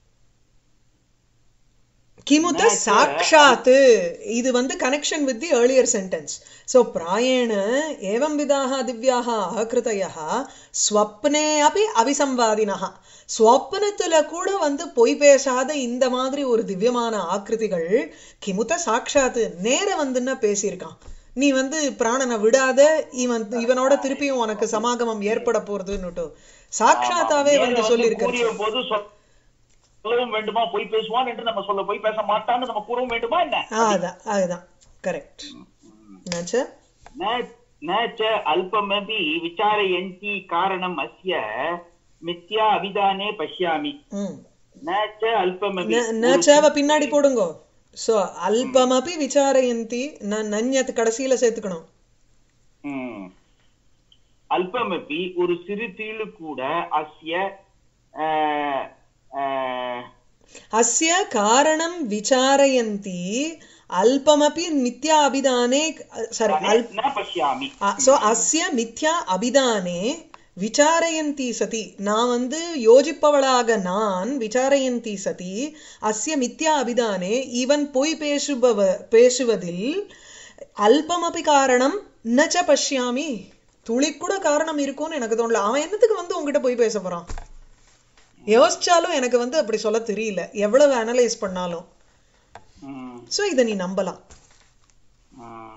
கிமுத சாக்ஷாத் இது வந்து connection with the earlier sentence so பிராயேண ஏவம் விதாக திவ்யாக ஆகிருதயः ஸ்வப்னே அப்படி அபிசம்வாதினः ஸ்வப்னத்துல கூட வந்து பொய் பேசாத இந்த மாதிரி ஒரு திவ்யமான ஆக்கிருதிகள் கிமுத சாக்ஷாத் நேர வந்துன்னா பேசியிருக்கான் நீ வந்து பிராணனை விடாத இவன் இவனோட திருப்பியும் உனக்கு சமாகமம் ஏற்பட போறதுன்னுட்டு சாக்ஷாத்தாவே வந்து நேரா சொல்லியிருக்காரு கூறிய போது சொல்லவும் வேண்டுமா பொய் பேசுவான் என்று நம்ம சொல்ல பொய் பேச மாட்டான்னு நம்ம கூறவும் வேண்டுமா என்ன அதுதான் அதுதான் கரெக்ட் என்னாச்சு न न च अल्पमपि विचारयन्ति कारणम् अस्य मिथ्या अभिधाने पश्यामि ம் न च अल्पमपि ந- ந சேவ பின்னாடி போடுங்கோ சோ அல்பமபி விசாரயந்தி ந நன்யத் கடைசியில சேர்த்துக்கணும் ம். அல்பமபி ஒரு சிறு தீளு கூட அஸ்ய அஹ், அஹ், அஸ்ய காரணம் விசாரயந்தி அல்பமபி மித்யா அபிதானே சாரி அல் न पश्यामि சோ அஸ்ய மித்யா அபிதானே விசாரயந்தி சதி நான் வந்து யோசிப்பவளாக நான் விசாரயந்தி சதி அஸ்ய மித்யா அபிதானே இவன் பொய் பேசுபவ பேசுவதில் அல்பமபி காரணம் நச்ச பஷ்யாமி துளி கூட காரணம் இருக்கும்னு எனக்கு தோணல அவன் என்னத்துக்கு வந்து உங்ககிட்ட போய் பேச போறான் யோசிச்சாலும் எனக்கு வந்து அப்படி சொல்ல தெரியல எவ்வளவு அனலைஸ் பண்ணாலும் ம், சோ இதை நீ நம்பலாம் ம்.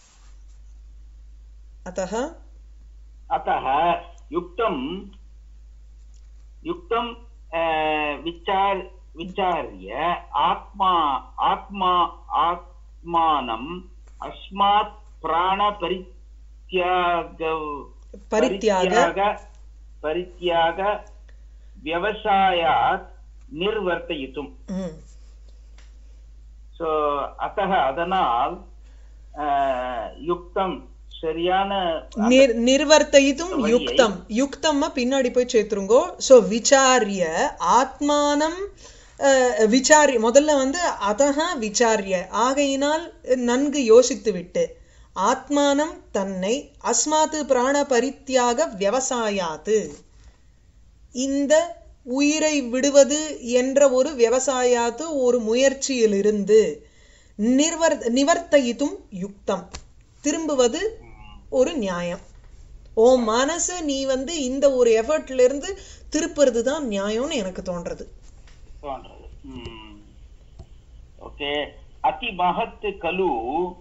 அத்தः अतः युक्तं युक्तं अ, विचार विचार्य आत्मा आत्मा आत्मानम् अस्मात् प्राणपरित्याग परित्याग परित्याग व्यवसायात् निर्वर्तयितुम् ம் ஸோ அத்தக அதனால் அஹ், யுக்தம் சரியான நிர் நிர்வர்த்தயித்தும் வழியை- யுக்தம் யுக்தம்மா பின்னாடி போய் சேர்த்துருங்கோ சோ விசாரிய ஆத்மானம் அஹ், விசாரி முதல்ல வந்து அதஹ விசாரிய ஆகையினால் நன்கு யோசித்து விட்டு ஆத்மானம் தன்னை அஸ்மாத்து பிராண பரித்தியாக விவசாயாத்து இந்த உயிரை விடுவது என்ற ஒரு விவசாயாத்து ஒரு முயற்சியிலிருந்து நிர்வர் நிவர்த்தயித்தும் யுக்தம் திரும்புவது ஒரு நியாயம் ஓ மனசு நீ வந்து இந்த ஒரு எஃபர்ட்ல இருந்து திருப்புறது தான் நியாயம்னு எனக்கு தோன்றது தோன்றது ஓகே அதி மகத் கலு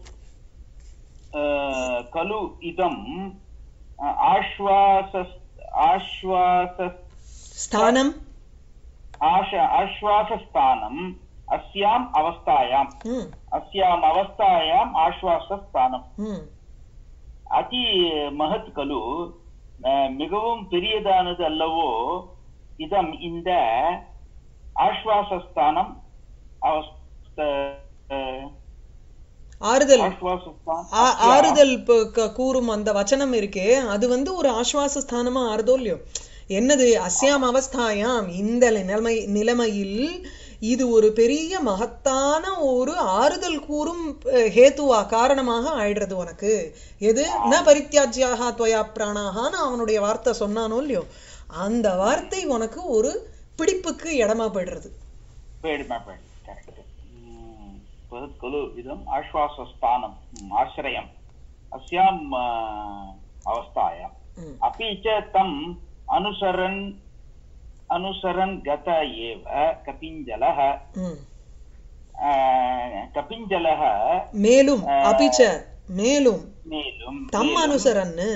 அஹ், கலு இதம் அஹ், ஆஸ்வாச ஆஸ்வாச ஸ்தானம் ஆஷ ஆஸ்வாசஸ்தானம் அஸ்யாம் அவஸ்தாயாம் ம் அஸ்யாம் அவஸ்தாயாம் ஆஸ்வாசஸ்தானம் ம் அதி மகத் கலு அஹ், மிகவும் பெரியதானது அல்லவோ இதம் இந்த ஆஸ்வாசஸ்தானம் அவஸ்த அஹ், ஆறுதல் ஆஸ்வாசஸ்தான் ஆ- ஆறுதல் ப- க- கூறும் அந்த வச்சனம் இருக்கே அது வந்து ஒரு ஆஸ்வாச ஸ்தானமா ஆறுதோ இல்லையோ என்னது அஸ்யாம் அவஸ்தாயாம் இந்த நிலைமை நிலைமையில் இது ஒரு பெரிய மகத்தான ஒரு ஆறுதல் கூறும் அஹ், ஹேத்துவா காரணமாக ஆயிடுறது உனக்கு எது ந பரித்தியாஜ்யாக துவயா பிராணாகான்னு அவனுடைய வார்த்தை சொன்னானோ இல்லையோ அந்த வார்த்தை உனக்கு ஒரு பிடிப்புக்கு இடமா போயிடுறது பேடுமா பேடு கரெக்ட் खलु इदम् आश्वासस्थानम् म्, आश्रयम् अस्याम् आ, अवस्थायाम् ம். अपि च तम् अनुसरन् अनुसरन् गत एव कपिञ्जलः ம். आ, कपिञ्जलः மேலும் அபிச்ச மேலும் மேலும் தம் மேலும் அனுசரன்னு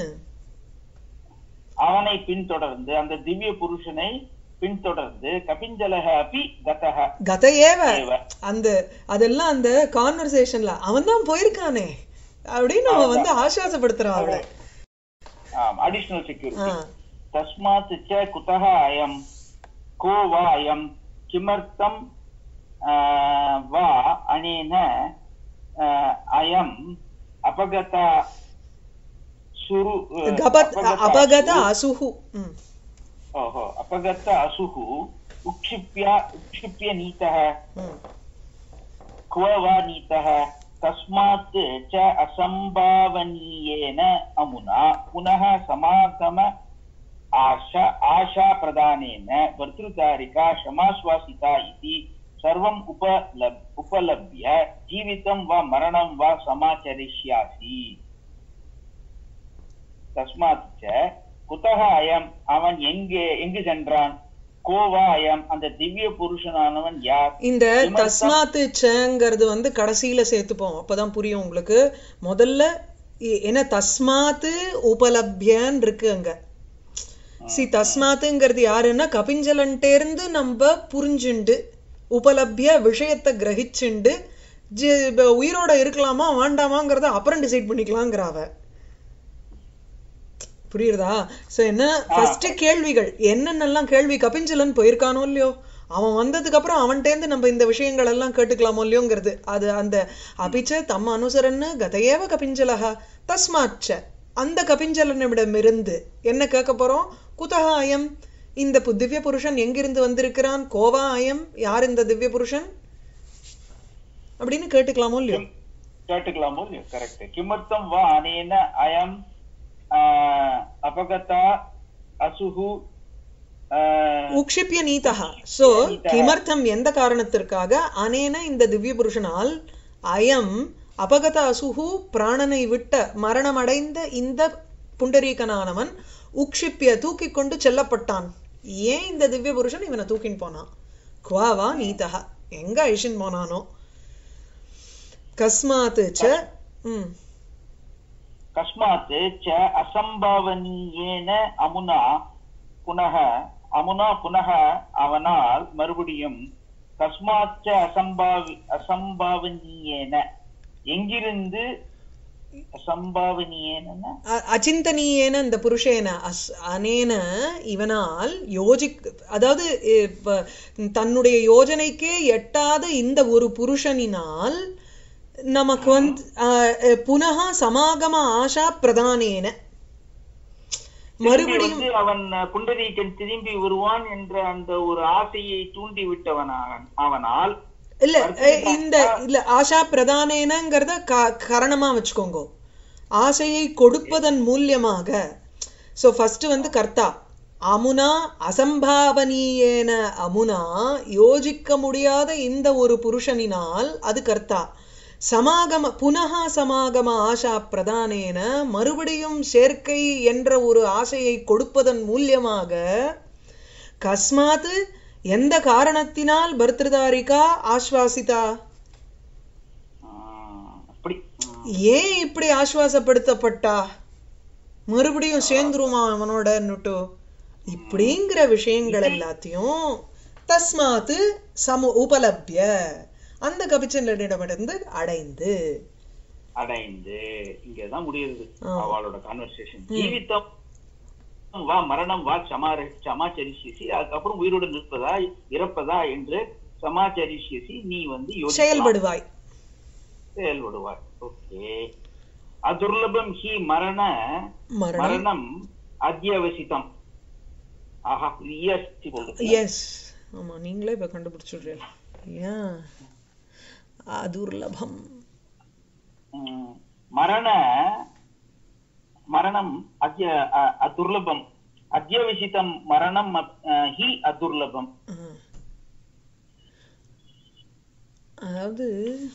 அவனை பின்தொடர்ந்து அந்த திவ்ய புருஷனை பின்தொடர்ந்து கபிஞ்சலக அபி கதக கதையேவ ஏவ. அந்த அதெல்லாம் அந்த கான்வர்சேஷன்ல அவன் தான் போயிருக்கானே அப்படின்னு அவன் வந்து ஆசுவாசப்படுத்துறான் அவளை அடிஷனல் ஆ, செக்யூரிட்டி तस्मात् च कुतः अयं को वा अयं किमर्थं आ, वा अनेन आ, अयम् अपगत सुरु கபத் अपगत அபகத असु- அசுஹு ம், ओहो अपगत असुः उक्षिप्य उक्षिप्य नीतः ம். क्व वा नीतः तस्मात् च असम्भावनीयेन अमुना पुनः समागम आशा आशाप्रदानेन भर्तृकारिका क्षमाश्वासिता इति सर्वम् उपलब् उपलभ्य जीवितं वा मरणं वा समाचरिष्यासि தஸ்மாத் ச குத்தக அயம் அவன் எங்கே எங்கு சென்றான் கோவா அயம் அந்த திவ்ய புருஷனானவன் யார் இந்த கிமர்த்தம்? தஸ்மாத்து சேங்கிறது வந்து கடைசியில சேர்த்துப்போம் அப்பதான் புரியும் உங்களுக்கு முதல்ல இ- என்ன தஸ்மாத்து உபலப்யன் இருக்கு அங்க சி தஸ்மாத்துங்கிறது யாருன்னா கபிஞ்சலன்ட்டேர்ந்து நம்ம புரிஞ்சுண்டு உபலப்ய விஷயத்தை கிரகிச்சுண்டு ஜி- இப்ப உயிரோட இருக்கலாமா வேண்டாமாங்கிறத அப்புறம் டிசைட் பண்ணிக்கலாங்கிற அவ புரியுறதா சோ என்ன ஃபர்ஸ்ட் கேள்விகள் என்னென்னலாம் கேள்வி கபிஞ்சலன் போயிருக்கானோ இல்லையோ அவன் வந்ததுக்கு அப்புறம் அவன்கிட்டேருந்து நம்ம இந்த விஷயங்கள் எல்லாம் கேட்டுக்கலாமோ இல்லையோங்கிறது அது அந்த அபிச்ச தம் அனுசரன்னு கதையேவ கபிஞ்சலஹா தஸ்மாச்ச அந்த கபிஞ்சலனிடமிருந்து என்ன கேட்க போறோம் குதஹ அயம் இந்த பு- திவ்ய புருஷன் எங்கிருந்து வந்திருக்கிறான் கோவா அயம் யார் இந்த திவ்ய புருஷன் அப்படின்னு கேட்டுக்கலாமோ இல்லையோ கேட்டுக்கலாமோ இல்லையோ கரெக்ட் கிமர்த்தம் வா அனேன அயம் ஆ, அபகதா அசுகு ஆ, உக்ஷிப்ய நீதா சோ கிமர்த்தம் எந்த காரணத்திற்காக அனேன இந்த திவ்ய புருஷனால் அயம் அபகத அசுகு பிராணனை விட்ட மரணமடைந்த இந்த புண்டரீகனானவன் உக்ஷிப்ய தூக்கி கொண்டு செல்லப்பட்டான் ஏன் இந்த திவ்ய புருஷன் இவனை தூக்கின்னு போனான் குவாவா நீதா எங்க அழிச்சின்னு போனானோ கஸ்மாத்து ச ம் கஸ்மாத் ச அசம்பாவனீயேன அமுனா புனக அமுனா புனக அவனால் மறுபடியும் கஸ்மாத் ச அசம்பாவி அசம்பாவனீயேன எங்கிருந்து அசம்பாவனீயேன அ- அச்சிந்தனீயேன இந்த புருஷேன அஸ் அனேன இவனால் யோஜிக் அதாவது இப்ப தன்னுடைய யோஜனைக்கே எட்டாத இந்த ஒரு புருஷனினால் நமக்கு வந்து அஹ், அஹ், புனக சமாகம ஆஷா பிரதானேன திரும்பி மறுபடியும் வந்து அவன் புண்டரீகன் திரும்பி வருவான் என்ற அந்த ஒரு ஆசையை தூண்டி விட்டவனாக அவனால் இல்ல அஹ், இந்த இல்ல ஆஷா பிரதானேனங்கிறத க- காரணமா வச்சுக்கோங்க ஆசையை கொடுப்பதன் மூலியமாக சோ ஃபர்ஸ்ட் வந்து கர்த்தா அமுனா அசம்பாவனீயேன அமுனா யோசிக்க முடியாத இந்த ஒரு புருஷனினால் அது கர்த்தா சமாகம புனகா சமாகம ஆஷா பிரதானேன மறுபடியும் சேர்க்கை என்ற ஒரு ஆசையை கொடுப்பதன் மூலியமாக கஸ்மாத் எந்த காரணத்தினால் பர்திருதாரிகா ஆஸ்வாசிதா ஆஹ், அப்படி உம், ஏன் இப்படி ஆஸ்வாசப்படுத்தப்பட்டா மறுபடியும் சேர்ந்துருமா அவனோடன்னுட்டு இப்படிங்கிற விஷயங்கள் எல்லாத்தையும் தஸ்மாத்து சம உபலப்ய அந்த கபிச்சனிடமிருந்து அடைந்து அடைந்து இங்கதான் முடியுது ஆ. அவளோட கான்வர்சேஷன் ஜீவித்தம் வா மரணம் வா சமார சமாச்சரிசியசி அதுக்கப்புறம் உயிரோடு நிற்பதா இறப்பதா என்று சமாச்சரிசியசி நீ வந்து யோசிக்கலாம். செயல்படுவாய் செயல்படுவார் ஓகே அதுர்லபம் ஹி மரண மரணம் மரணம் அத்தியாவசிதம் ஆஹா இது EST போடுறது எஸ் ஆமா நீங்களே இப்ப கண்டுபிடிச்சிடுறீங்க இல்லையா அதுர்லபம் ம், மரண மரணம் அத்ய அ- அதுர்லபம் அத்தியாவசிதம் மரணம் அப்- அஹ், ஹி அதுர்லபம் ஆ. அதாவது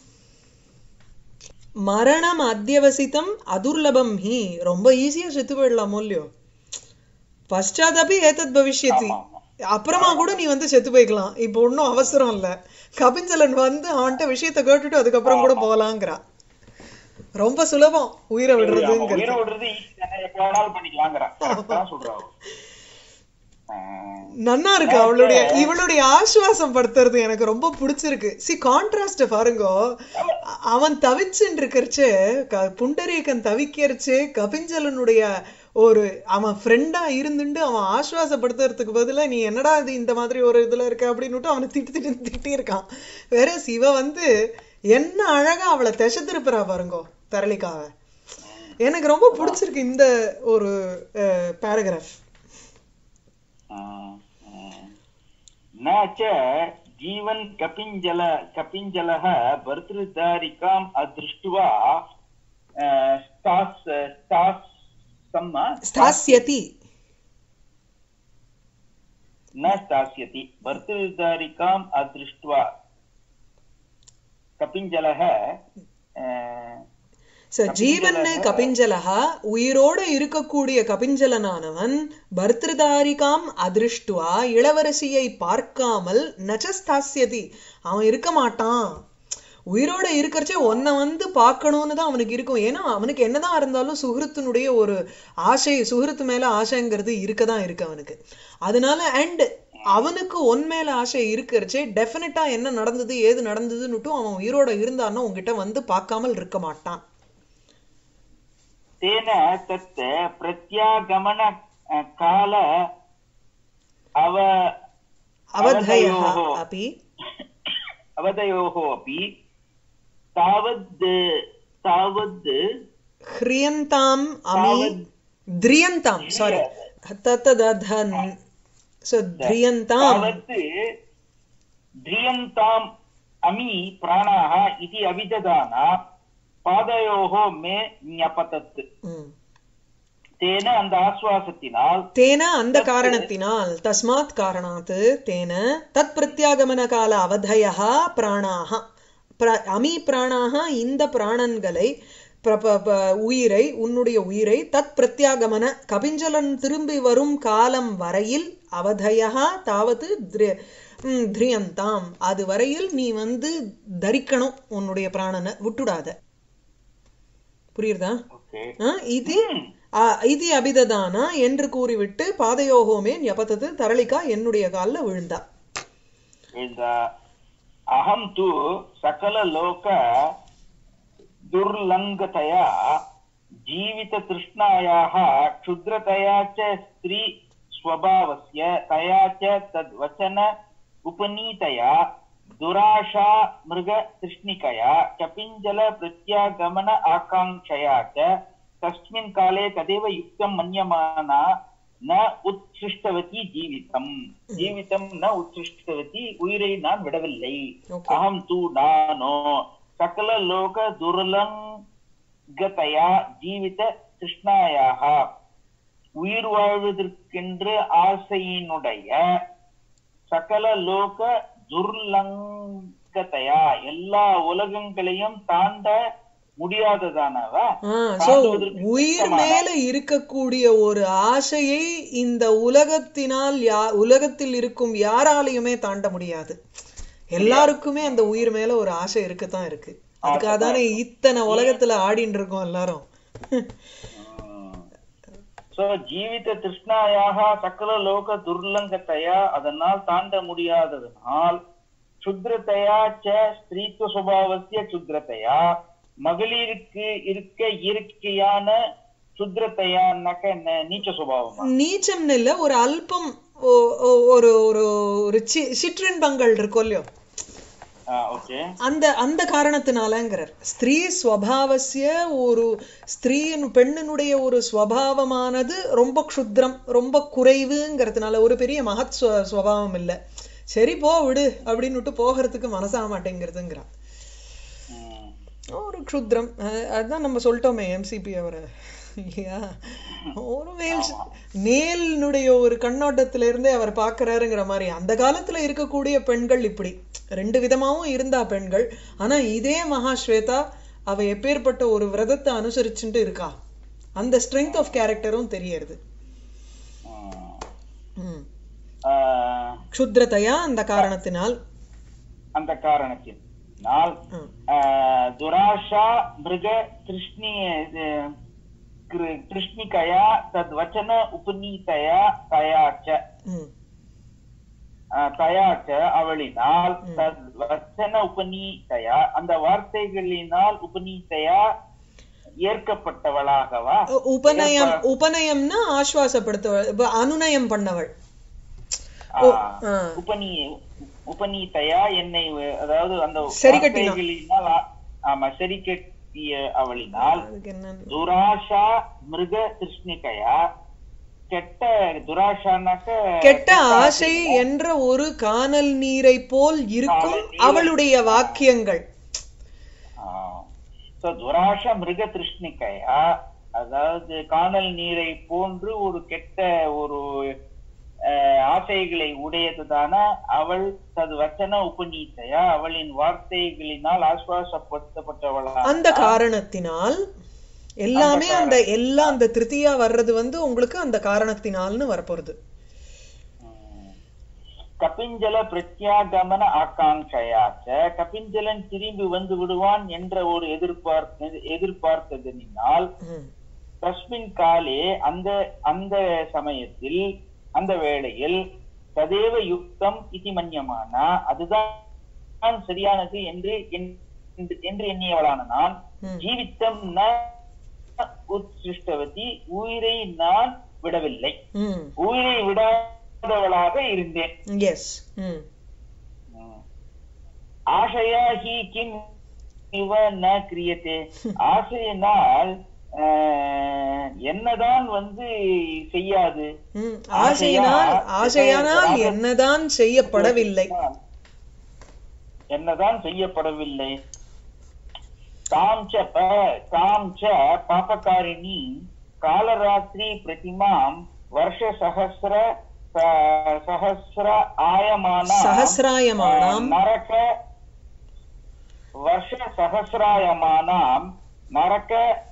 மரணம் அத்தியவசித்தம் அதுர்லபம் ஹி ரொம்ப ஈஸியா செத்து போயிடலாமோ இல்லையோ பశ్చాதபி ஏதத் பவிஷ்யத்தி ஆமா, ஆமா. அப்புறமா கூட நீ வந்து செத்து போய்க்கலாம் இப்போ ஒன்றும் அவசரம் இல்ல கபிஞ்சலன் வந்து அவன்கிட்ட விஷயத்த கேட்டுட்டு அதுக்கப்புறம் கூட போகலாங்கிறா ரொம்ப சுலபம் உயிரை ஆமா, விடுறதுங்கிறது உயிரை விடுறது easy தானே, எப்ப வேணாலும் பண்ணிக்கலாங்கிறா Correct ஆ சொல்றா அவ. ஆஹ், நன்னா இருக்கு அவளுடைய இவளுடைய ஆசுவாசம் படுத்துறது எனக்கு ரொம்ப பிடிச்சிருக்கு சி கான்ட்ராஸ்ட் பாருங்கோ அ- அவன் தவிச்சுன்னு இருக்கிறச்சே க- புண்டரீகன் தவிக்கிறச்சே கபிஞ்சலனுடைய ஒரு அவன் ஃப்ரெண்டா இருந்துட்டு அவன் ஆசுவாசப்படுத்துறதுக்கு பதிலா நீ என்னடா இது இந்த மாதிரி ஒரு இதுல இருக்க அப்படின்னுட்டு அவனை திட்டி திட்டி திட்டி இருக்கான் வேற சிவ வந்து என்ன அழகா அவளை திசை திருப்புறா பாருங்கோ தரளிக்காவ எனக்கு ரொம்ப பிடிச்சிருக்கு இந்த ஒரு பேராகிராஃப் ஆஹ், ஆஹ். न च जीवन् कपिञ्जल कपिञ्जलः भर्तृदारिकाम् अदृष्ट्वा अह, स्थास् स्थास्सम् ஸ்தாஸ்யதி न स्थास्यति भर्तृदारिकाम् अदृष्ट्वा कपिञ्जलः अह, ச ஜீவன்னு கபிஞ்சலஹா உயிரோட இருக்கக்கூடிய கபிஞ்சலனானவன் பர்திருதாரிகாம் அதிருஷ்டுவா இளவரசியை பார்க்காமல் நச்சஸ்தாஸ்யதி அவன் இருக்க மாட்டான் உயிரோட இருக்கறச்சே உன்னை வந்து பார்க்கணும்னு தான் அவனுக்கு இருக்கும் ஏன்னா அவனுக்கு என்னதான் இருந்தாலும் சுகிருத்தினுடைய ஒரு ஆசை சுகிருத்து மேல ஆசைங்கிறது இருக்கதான் இருக்கு அவனுக்கு அதனால அண்ட் அவனுக்கு உன் மேல ஆசை இருக்கிறச்சே டெஃபினட்டா என்ன நடந்தது ஏது நடந்ததுன்னுட்டும் அவன் உயிரோட இருந்தான்னா உன்கிட்ட வந்து பார்க்காமல் இருக்க மாட்டான் तेन तत् प्रत्यागमन अह, काल अव அவதயः अवधयोः अपि अवधयोः अपि तावद् तावद् ह्रियन्ताम् अमि ध्रियन्ताम् सारी तत्तदधन् सो ध्रियन्ताम् तावत् ध्रियन्ताम् अमि प्राणाः इति अविदधाना पादयोः मे ஞபதத் ம். தேன அந்த ஆசுவாசத்தினால் தேன அந்த காரணத்தினால் தஸ்மாத் காரணாத் தேன தத் பிரத்யாகமன கால அவதயः பிராணாக பிர- அமி பிராணாக இந்த பிராணன்களை பிர- ப- ப- உயிரை உன்னுடைய உயிரை தத் பிரத்யாகமன கபிஞ்சலன் திரும்பி வரும் காலம் வரையில் அவதயா தாவது திர- ம், திரியந்தாம் அது வரையில் நீ வந்து தரிக்கணும் உன்னுடைய பிராணனை விட்டுடாத புரியுறதா ஓகே ஆ, இது ஆ, இது அபிததானா என்று கூறிவிட்டு பாதயோகோமே ஞபத்தது தரளிகா என்னுடைய கால்ல விழுந்தா இந்த அகம் து சகல லோக दुर्लङ्घतया जीविततृष्णायाः क्षुद्रतया च स्त्री स्वभावस्य तया च तद्वचन उपनीतया दुराशा मृगतृष्णिकया कपिञ्जलप्रत्यागमन आकाङ्क्षया च तस्मिन् काले तदेव युक्तं मन्यमाना न उत्सृष्टवती जीवितम् जीवितं न उत्सृष्टवती உயிரை நான் விடவில்லை Okay. அகம் தூ நானோ சகல லோக துர்லங்கதயா ஜீவித கிருஷ்ணாயாக உயிர் வாழ்வதற்கென்று ஆசையினுடைய சகல லோக துர்லங்கதயா எல்லா உலகங்களையும் தாண்ட முடியாததானவ சோ உயிர் மேல இருக்கக்கூடிய ஒரு ஆசையை இந்த உலகத்தினால் யா உலகத்தில் இருக்கும் யாராலையுமே தாண்ட முடியாது எல்லாருக்குமே அந்த உயிர் மேல ஒரு ஆசை இருக்கத்தான் இருக்கு அதுக்காக தானே இத்தனை உலகத்துல ஆடின்னு இருக்கோம் எல்லாரும் சோ ஜீவித திருஷ்ணாயாக சகல லோக துர்லங்கத்தையா அதனால் தாண்ட முடியாததனால் சுத்ரத்தையா ச ஸ்திரீத்துவ சுபாவசிய சுத்ரத்தையா மகளிருக்கு இருக்க இயற்கையான சுத்ரத்தையான்னாக்க என்ன நீச்ச சுபாவமா நீச்சம்னு இல்ல ஒரு அல்பம் ஓ- ஓ- ஒரு ஒரு ஒரு சி- சிற்றின்பங்கள் இருக்கும் இல்லையோ ஓகே அந்த அந்த காரணத்தினாலங்கிறார் ஸ்திரீ ஸ்வபாவசிய ஒரு ஸ்திரீயின் பெண்ணினுடைய ஒரு ஸ்வபாவமானது ரொம்ப க்ஷுத்ரம் ரொம்ப குறைவுங்கிறதுனால ஒரு பெரிய மகத் ஸ்வ- ஸ்வபாவம் இல்லை சரி போ விடு அப்படின்னு விட்டு போகிறதுக்கு மனசாக மாட்டேங்கிறதுங்கிறான் ஒரு க்ஷுத்ரம் அஹ் அதுதான் நம்ம சொல்லிட்டோமே எம்சிபி அவரை இல்லையா ஒரு மேல் மேலினுடைய ஒரு கண்ணோட்டத்துல இருந்தே அவர் பார்க்கறாருங்கிற மாதிரி அந்த காலத்துல இருக்கக்கூடிய பெண்கள் இப்படி ரெண்டு விதமாவும் இருந்தா பெண்கள் ஆனா இதே மகாஸ்வேதா அவ எப்பேற்பட்ட ஒரு விரதத்தை அனுசரிச்சுட்டு இருக்கா அந்த ஸ்ட்ரென்த் ஆஃப் கேரக்டரும் தெரியறது ம். க்ஷுத்ரதையா அந்த காரணத்தினால் அந்த காரணத்தினால் ம். ஆஹ், துராஷா மிருக திருஷ்ணி இது, கிரு- திருஷ்ணிகயா தத் வச்சன உபநீதயா தயாச்ச ம். ஆஹ், தயாச்ச அவளினால் தத் வச்சன உபநீதயா அந்த வார்த்தைகளினால் உபநீதயா ஏற்கப்பட்டவளாகவா உ- உபநயம் உபநயம்னா ஆஸ்வாசப்படுத்தவள் இப்ப அனுநயம் பண்ணவள் ஓ, ஆஹ், ஆ. உபநீ உபநீதையா என்னை வ- அதாவது அந்த சரி கட்டினான். வார்த்தைகளினால் ஆ- ஆமா சரி கட்டிய அவளினால் அதுக்கு என்னன்னு துராஷா மிருக திருஷ்ணிகையா கெட்ட துராஷானாக்க கெட்ட ஆசை என்ற ஒரு கானல் நீரை போல் இருக்கும் அவளுடைய வாக்கியங்கள் சோ துராஷ மிருக திருஷ்ணிகையா அதாவது காணல் நீரை போன்று ஒரு கெட்ட ஒரு அஹ், ஆசைகளை உடையதுதான அவள் தது வச்சன உபநீத்தையா அவளின் வார்த்தைகளினால் ஆஸ்வாசப்படுத்தப்பட்டவளா அந்த காரணத்தினால் எல்லாமே அந்த எல்லாம் அந்த திருத்தியா வர்றது வந்து உங்களுக்கு அந்த காரணத்தினால்னு வரப்போறது உம். கபிஞ்சல பிரத்யாகமன ஆகாங்கையாச்ச கபிஞ்சலன் திரும்பி வந்து விடுவான் என்ற ஒரு எதிர்பார்த்த எதிர்பார்த்ததனால் ம். தஸ்மின் காலே அந்த அந்த சமயத்தில் அந்த வேளையில் ததேவ யுக்தம் இதி மன்யமான அதுதான் சரியானது என்று என்- என்று எண்ணியவளான நான் ம். ஜீவித்தம் ந உத்சிஷ்டவதி உயிரை நான் விடவில்லை ம் உயிரை விடாதவளாக இருந்தேன் எஸ் ம் ஆசையா ஹி கிம் இவ ந கிரியத்தே ஆசையினால் ஆஹ், என்னதான் வந்து செய்யாது ம் ஆசையினால் ஆசையானால் என்னதான் செய்யப்படவில்லை என்னதான் செய்யப்படவில்லை தாம் ச ப- தாம் ச பாபகாரிணி காலராத்திரி பிரதிமாம் வருஷ சகசிர ச- சகசிர ஆயமான சகசிராயமானாம் நரக வருஷ சகசிராயமானாம் நரக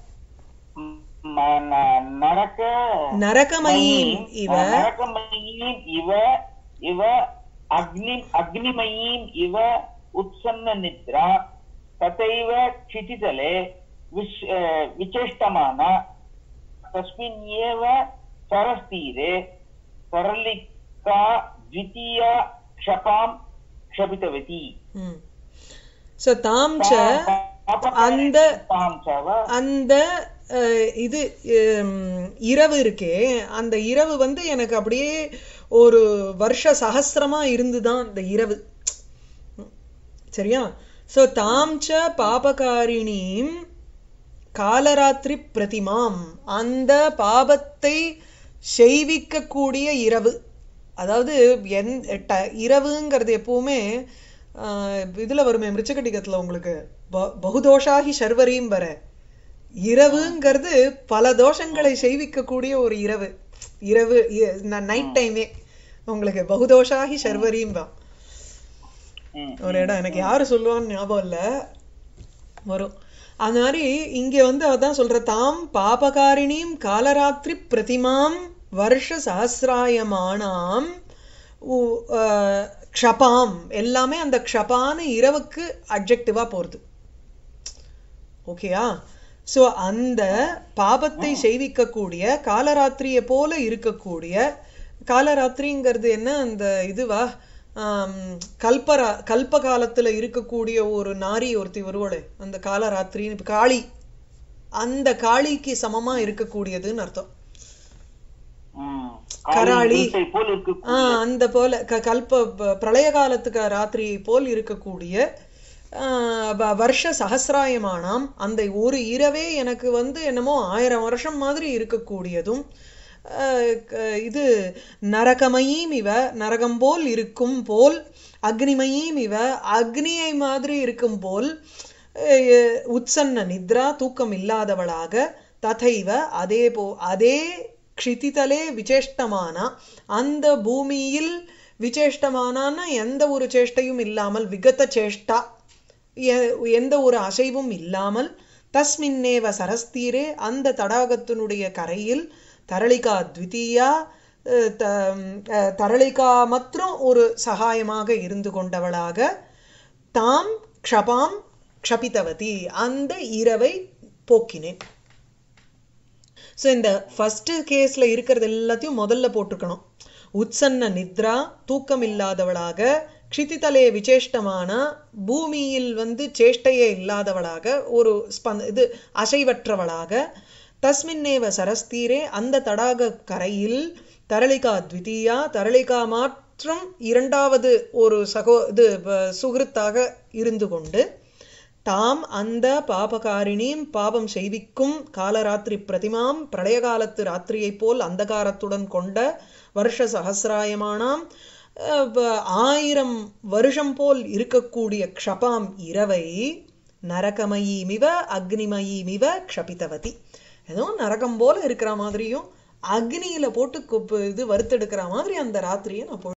ம- ந- நரக நரகமயீம் இவ நரகமயீம் இவ இவ அக்னி அக்னிமயீம் இவ உத்சன்ன நித்ரா ததைவ क्षितितले विश विचेष्टमान तस्मिन् एव सरस्तीरे सरलिका द्वितीया क्षपां क्षपितवती ம் சோ தாம் ச அந்த तां च वा அந்த அஹ், இது ஹம், இரவு இருக்கே அந்த இரவு வந்து எனக்கு அப்படியே ஒரு வருஷ சகசிரமா இருந்துதான் அந்த இரவு ம், சரியா சோ தாம் ச பாபகாரிணீம் காலராத்திரி பிரதிமாம் அந்த பாபத்தை செய்விக்கக்கூடிய இரவு அதாவது என் ட- இரவுங்கிறது எப்பவுமே ஆஹ், இதுல வருமே மிருச்சகட்டிகத்துல உங்களுக்கு ப- பகுதோஷாகி சர்வரீம் வர இரவுங்கிறது பல தோஷங்களை செய்விக்கக்கூடிய ஒரு இரவு இரவு நைட் டைமே உங்களுக்கு பகுதோஷாகி சர்வரீம் தான் ம், ஒரு இடம் எனக்கு யாரு சொல்லுவான்னு ஞாபகம் இல்ல வரும் அந்த மாதிரி இங்க வந்து அதான் சொல்ற தாம் பாபகாரிணியும் காலராத்திரி பிரதிமாம் வருஷ சஹசிராயமானாம் உ- அஹ், க்ஷபாம் எல்லாமே அந்த க்ஷபான இரவுக்கு அப்ஜெக்டிவா போறது ஓகேயா சோ அந்த பாபத்தை செய்விக்கக்கூடிய காலராத்திரியை போல இருக்கக்கூடிய காலராத்திரிங்கிறது என்ன அந்த இதுவா ஆம், கல்பரா கல்ப காலத்துல இருக்கக்கூடிய ஒரு நாரி ஒருத்தி வருவாளே அந்த காலராத்திரின்னு இப்ப காளி அந்த காளிக்கு சமமா இருக்கக்கூடியதுன்னு அர்த்தம் ம். கராளி. இருட்டை போல் இருக்கு ஆஹ் அந்த போல க கல்ப ப- பிரளய காலத்துக்கு ராத்திரியை போல் இருக்கக்கூடிய ஆஹ் வ- வருஷ சகசிராயமானாம் அந்த ஒரு இரவே எனக்கு வந்து என்னமோ ஆயிரம் வருஷம் மாதிரி இருக்கக்கூடியதும் ஆஹ் க- இது நரகமயீம் இவ நரகம் போல் இருக்கும் போல் அக்னிமயீம் இவ அக்னியை மாதிரி இருக்கும் போல் அஹ் உத்சன்ன நித்ரா தூக்கம் இல்லாதவளாக ததைவ அதே போ அதே க்ஷிதிதலே விசேஷ்டமான அந்த பூமியில் விசேஷ்டமான எந்த ஒரு சேஷ்டையும் இல்லாமல் விகத சேஷ்டா எ- எந்த ஒரு அசைவும் இல்லாமல் தஸ்மின்னேவ சரஸ்தீரே அந்த தடாகத்தினுடைய கரையில் தரளிகா த்விதீயா அஹ் த- அஹ் தரளிகா மற்றும் ஒரு சகாயமாக இருந்து கொண்டவளாக தாம் க்ஷபாம் க்ஷபிதவதி அந்த இரவை போக்கினேன் ஸோ இந்த ஃபர்ஸ்ட் கேஸ்ல இருக்கிறது எல்லாத்தையும் முதல்ல போட்டுக்கணும் உத்சன்ன நித்ரா தூக்கம் இல்லாதவளாக க்ஷிதிதலே விசேஷ்டமான பூமியில் வந்து சேஷ்டையே இல்லாதவளாக ஒரு ஸ்பந்த இது அசைவற்றவளாக தஸ்மின்னேவ சரஸ்தீரே அந்த தடாக கரையில் தரளிகா த்விதீயா தரளிகா மாற்றம் இரண்டாவது ஒரு சகோ இது வ- சுகிருத்தாக இருந்து கொண்டு தாம் அந்த பாபகாரிணீம் பாபம் செய்விக்கும் காலராத்திரி பிரதிமாம் பிரளய காலத்து ராத்திரியைப் போல் அந்தகாரத்துடன் கொண்ட வருஷ சகசிராயமானாம் அஹ், வ- ஆயிரம் வருஷம் போல் இருக்கக்கூடிய க்ஷபாம் இரவை நரகமயீமிவ அக்னிமயீமிவ க்ஷபிதவதி ஏதோ நரகம் போல இருக்கிற மாதிரியும் அக்னியில போட்டு குப்பு- இது வறுத்தெடுக்கிற மாதிரி அந்த ராத்திரியை நான் பொழு-